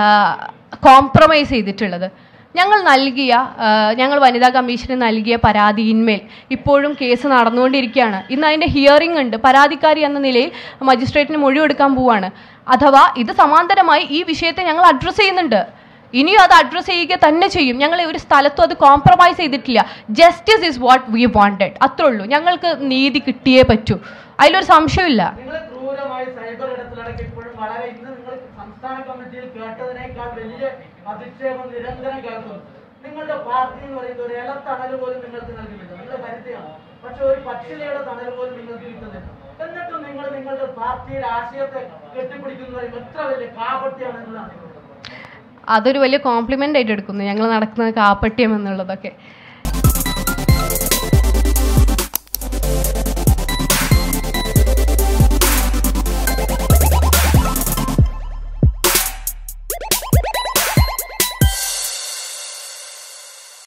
കോംപ്രമൈസ് ചെയ്തിട്ടുള്ളത് ഞങ്ങൾ നൽകിയ ആ, ഞങ്ങൾ വനിതാ കമ്മീഷന് നൽകിയ പരാതിയിന്മേൽ ഇപ്പോഴും കേസ് നടന്നുകൊണ്ടിരിക്കുകയാണ് ഇന്ന് അതിൻ്റെ ഹിയറിംഗ് ഉണ്ട് പരാതിക്കാരി എന്ന നിലയിൽ മജിസ്ട്രേറ്റിന് മൊഴി കൊടുക്കാൻ പോവാണ് അഥവാ ഇത് സമാന്തരമായി ഈ വിഷയത്തെ ഞങ്ങൾ അഡ്രസ്സ് ചെയ്യുന്നുണ്ട് ഇനിയും അത് അഡ്രസ്സ് ചെയ്യുക തന്നെ ചെയ്യും ഞങ്ങൾ ഒരു സ്ഥലത്തും അത് കോംപ്രമൈസ് ചെയ്തിട്ടില്ല justice is what we wanted അത്രേ ഉള്ളൂ ഞങ്ങൾക്ക് നീതി കിട്ടിയേ പറ്റൂ അതിലൊരു സംശയമില്ല നിങ്ങൾ ക്രൂരമായി സൈബർ ഇടത്തിലടക്കം ഇപ്പോഴും വളരെ ഇന്ന് നിങ്ങൾ സംസ്ഥാന കമ്മിറ്റിയിൽ കേട്ടതിനേക്കാൾ വലിയ അധിക്ഷേപം നിരന്തരം കേൾക്കുന്നു നിങ്ങളുടെ പാർട്ടി എന്ന് പറയുന്നത് ഒരു ഇല തണൽ പോലും നിങ്ങൾക്ക് നൽകുന്നില്ല നിങ്ങൾ കരുതിയാണ് പക്ഷെ ഒരു പച്ചിലയുടെ തണൽ പോലും നിങ്ങൾക്ക് കിട്ടുന്നില്ല എന്നിട്ടും നിങ്ങൾ നിങ്ങളുടെ പാർട്ടിയുടെ ആശയത്തെ കെട്ടിപ്പിടിക്കുന്നു പറയുമ്പോൾ എത്ര വലിയ കാപട്യാണ് എന്നുള്ളതാണ് നിങ്ങളുടെ അതൊരു വലിയ കോംപ്ലിമെൻ്റ് ആയിട്ട് എടുക്കുന്നു ഞങ്ങൾ നടക്കുന്നത് കാപ്പട്യം എന്നുള്ളതൊക്കെ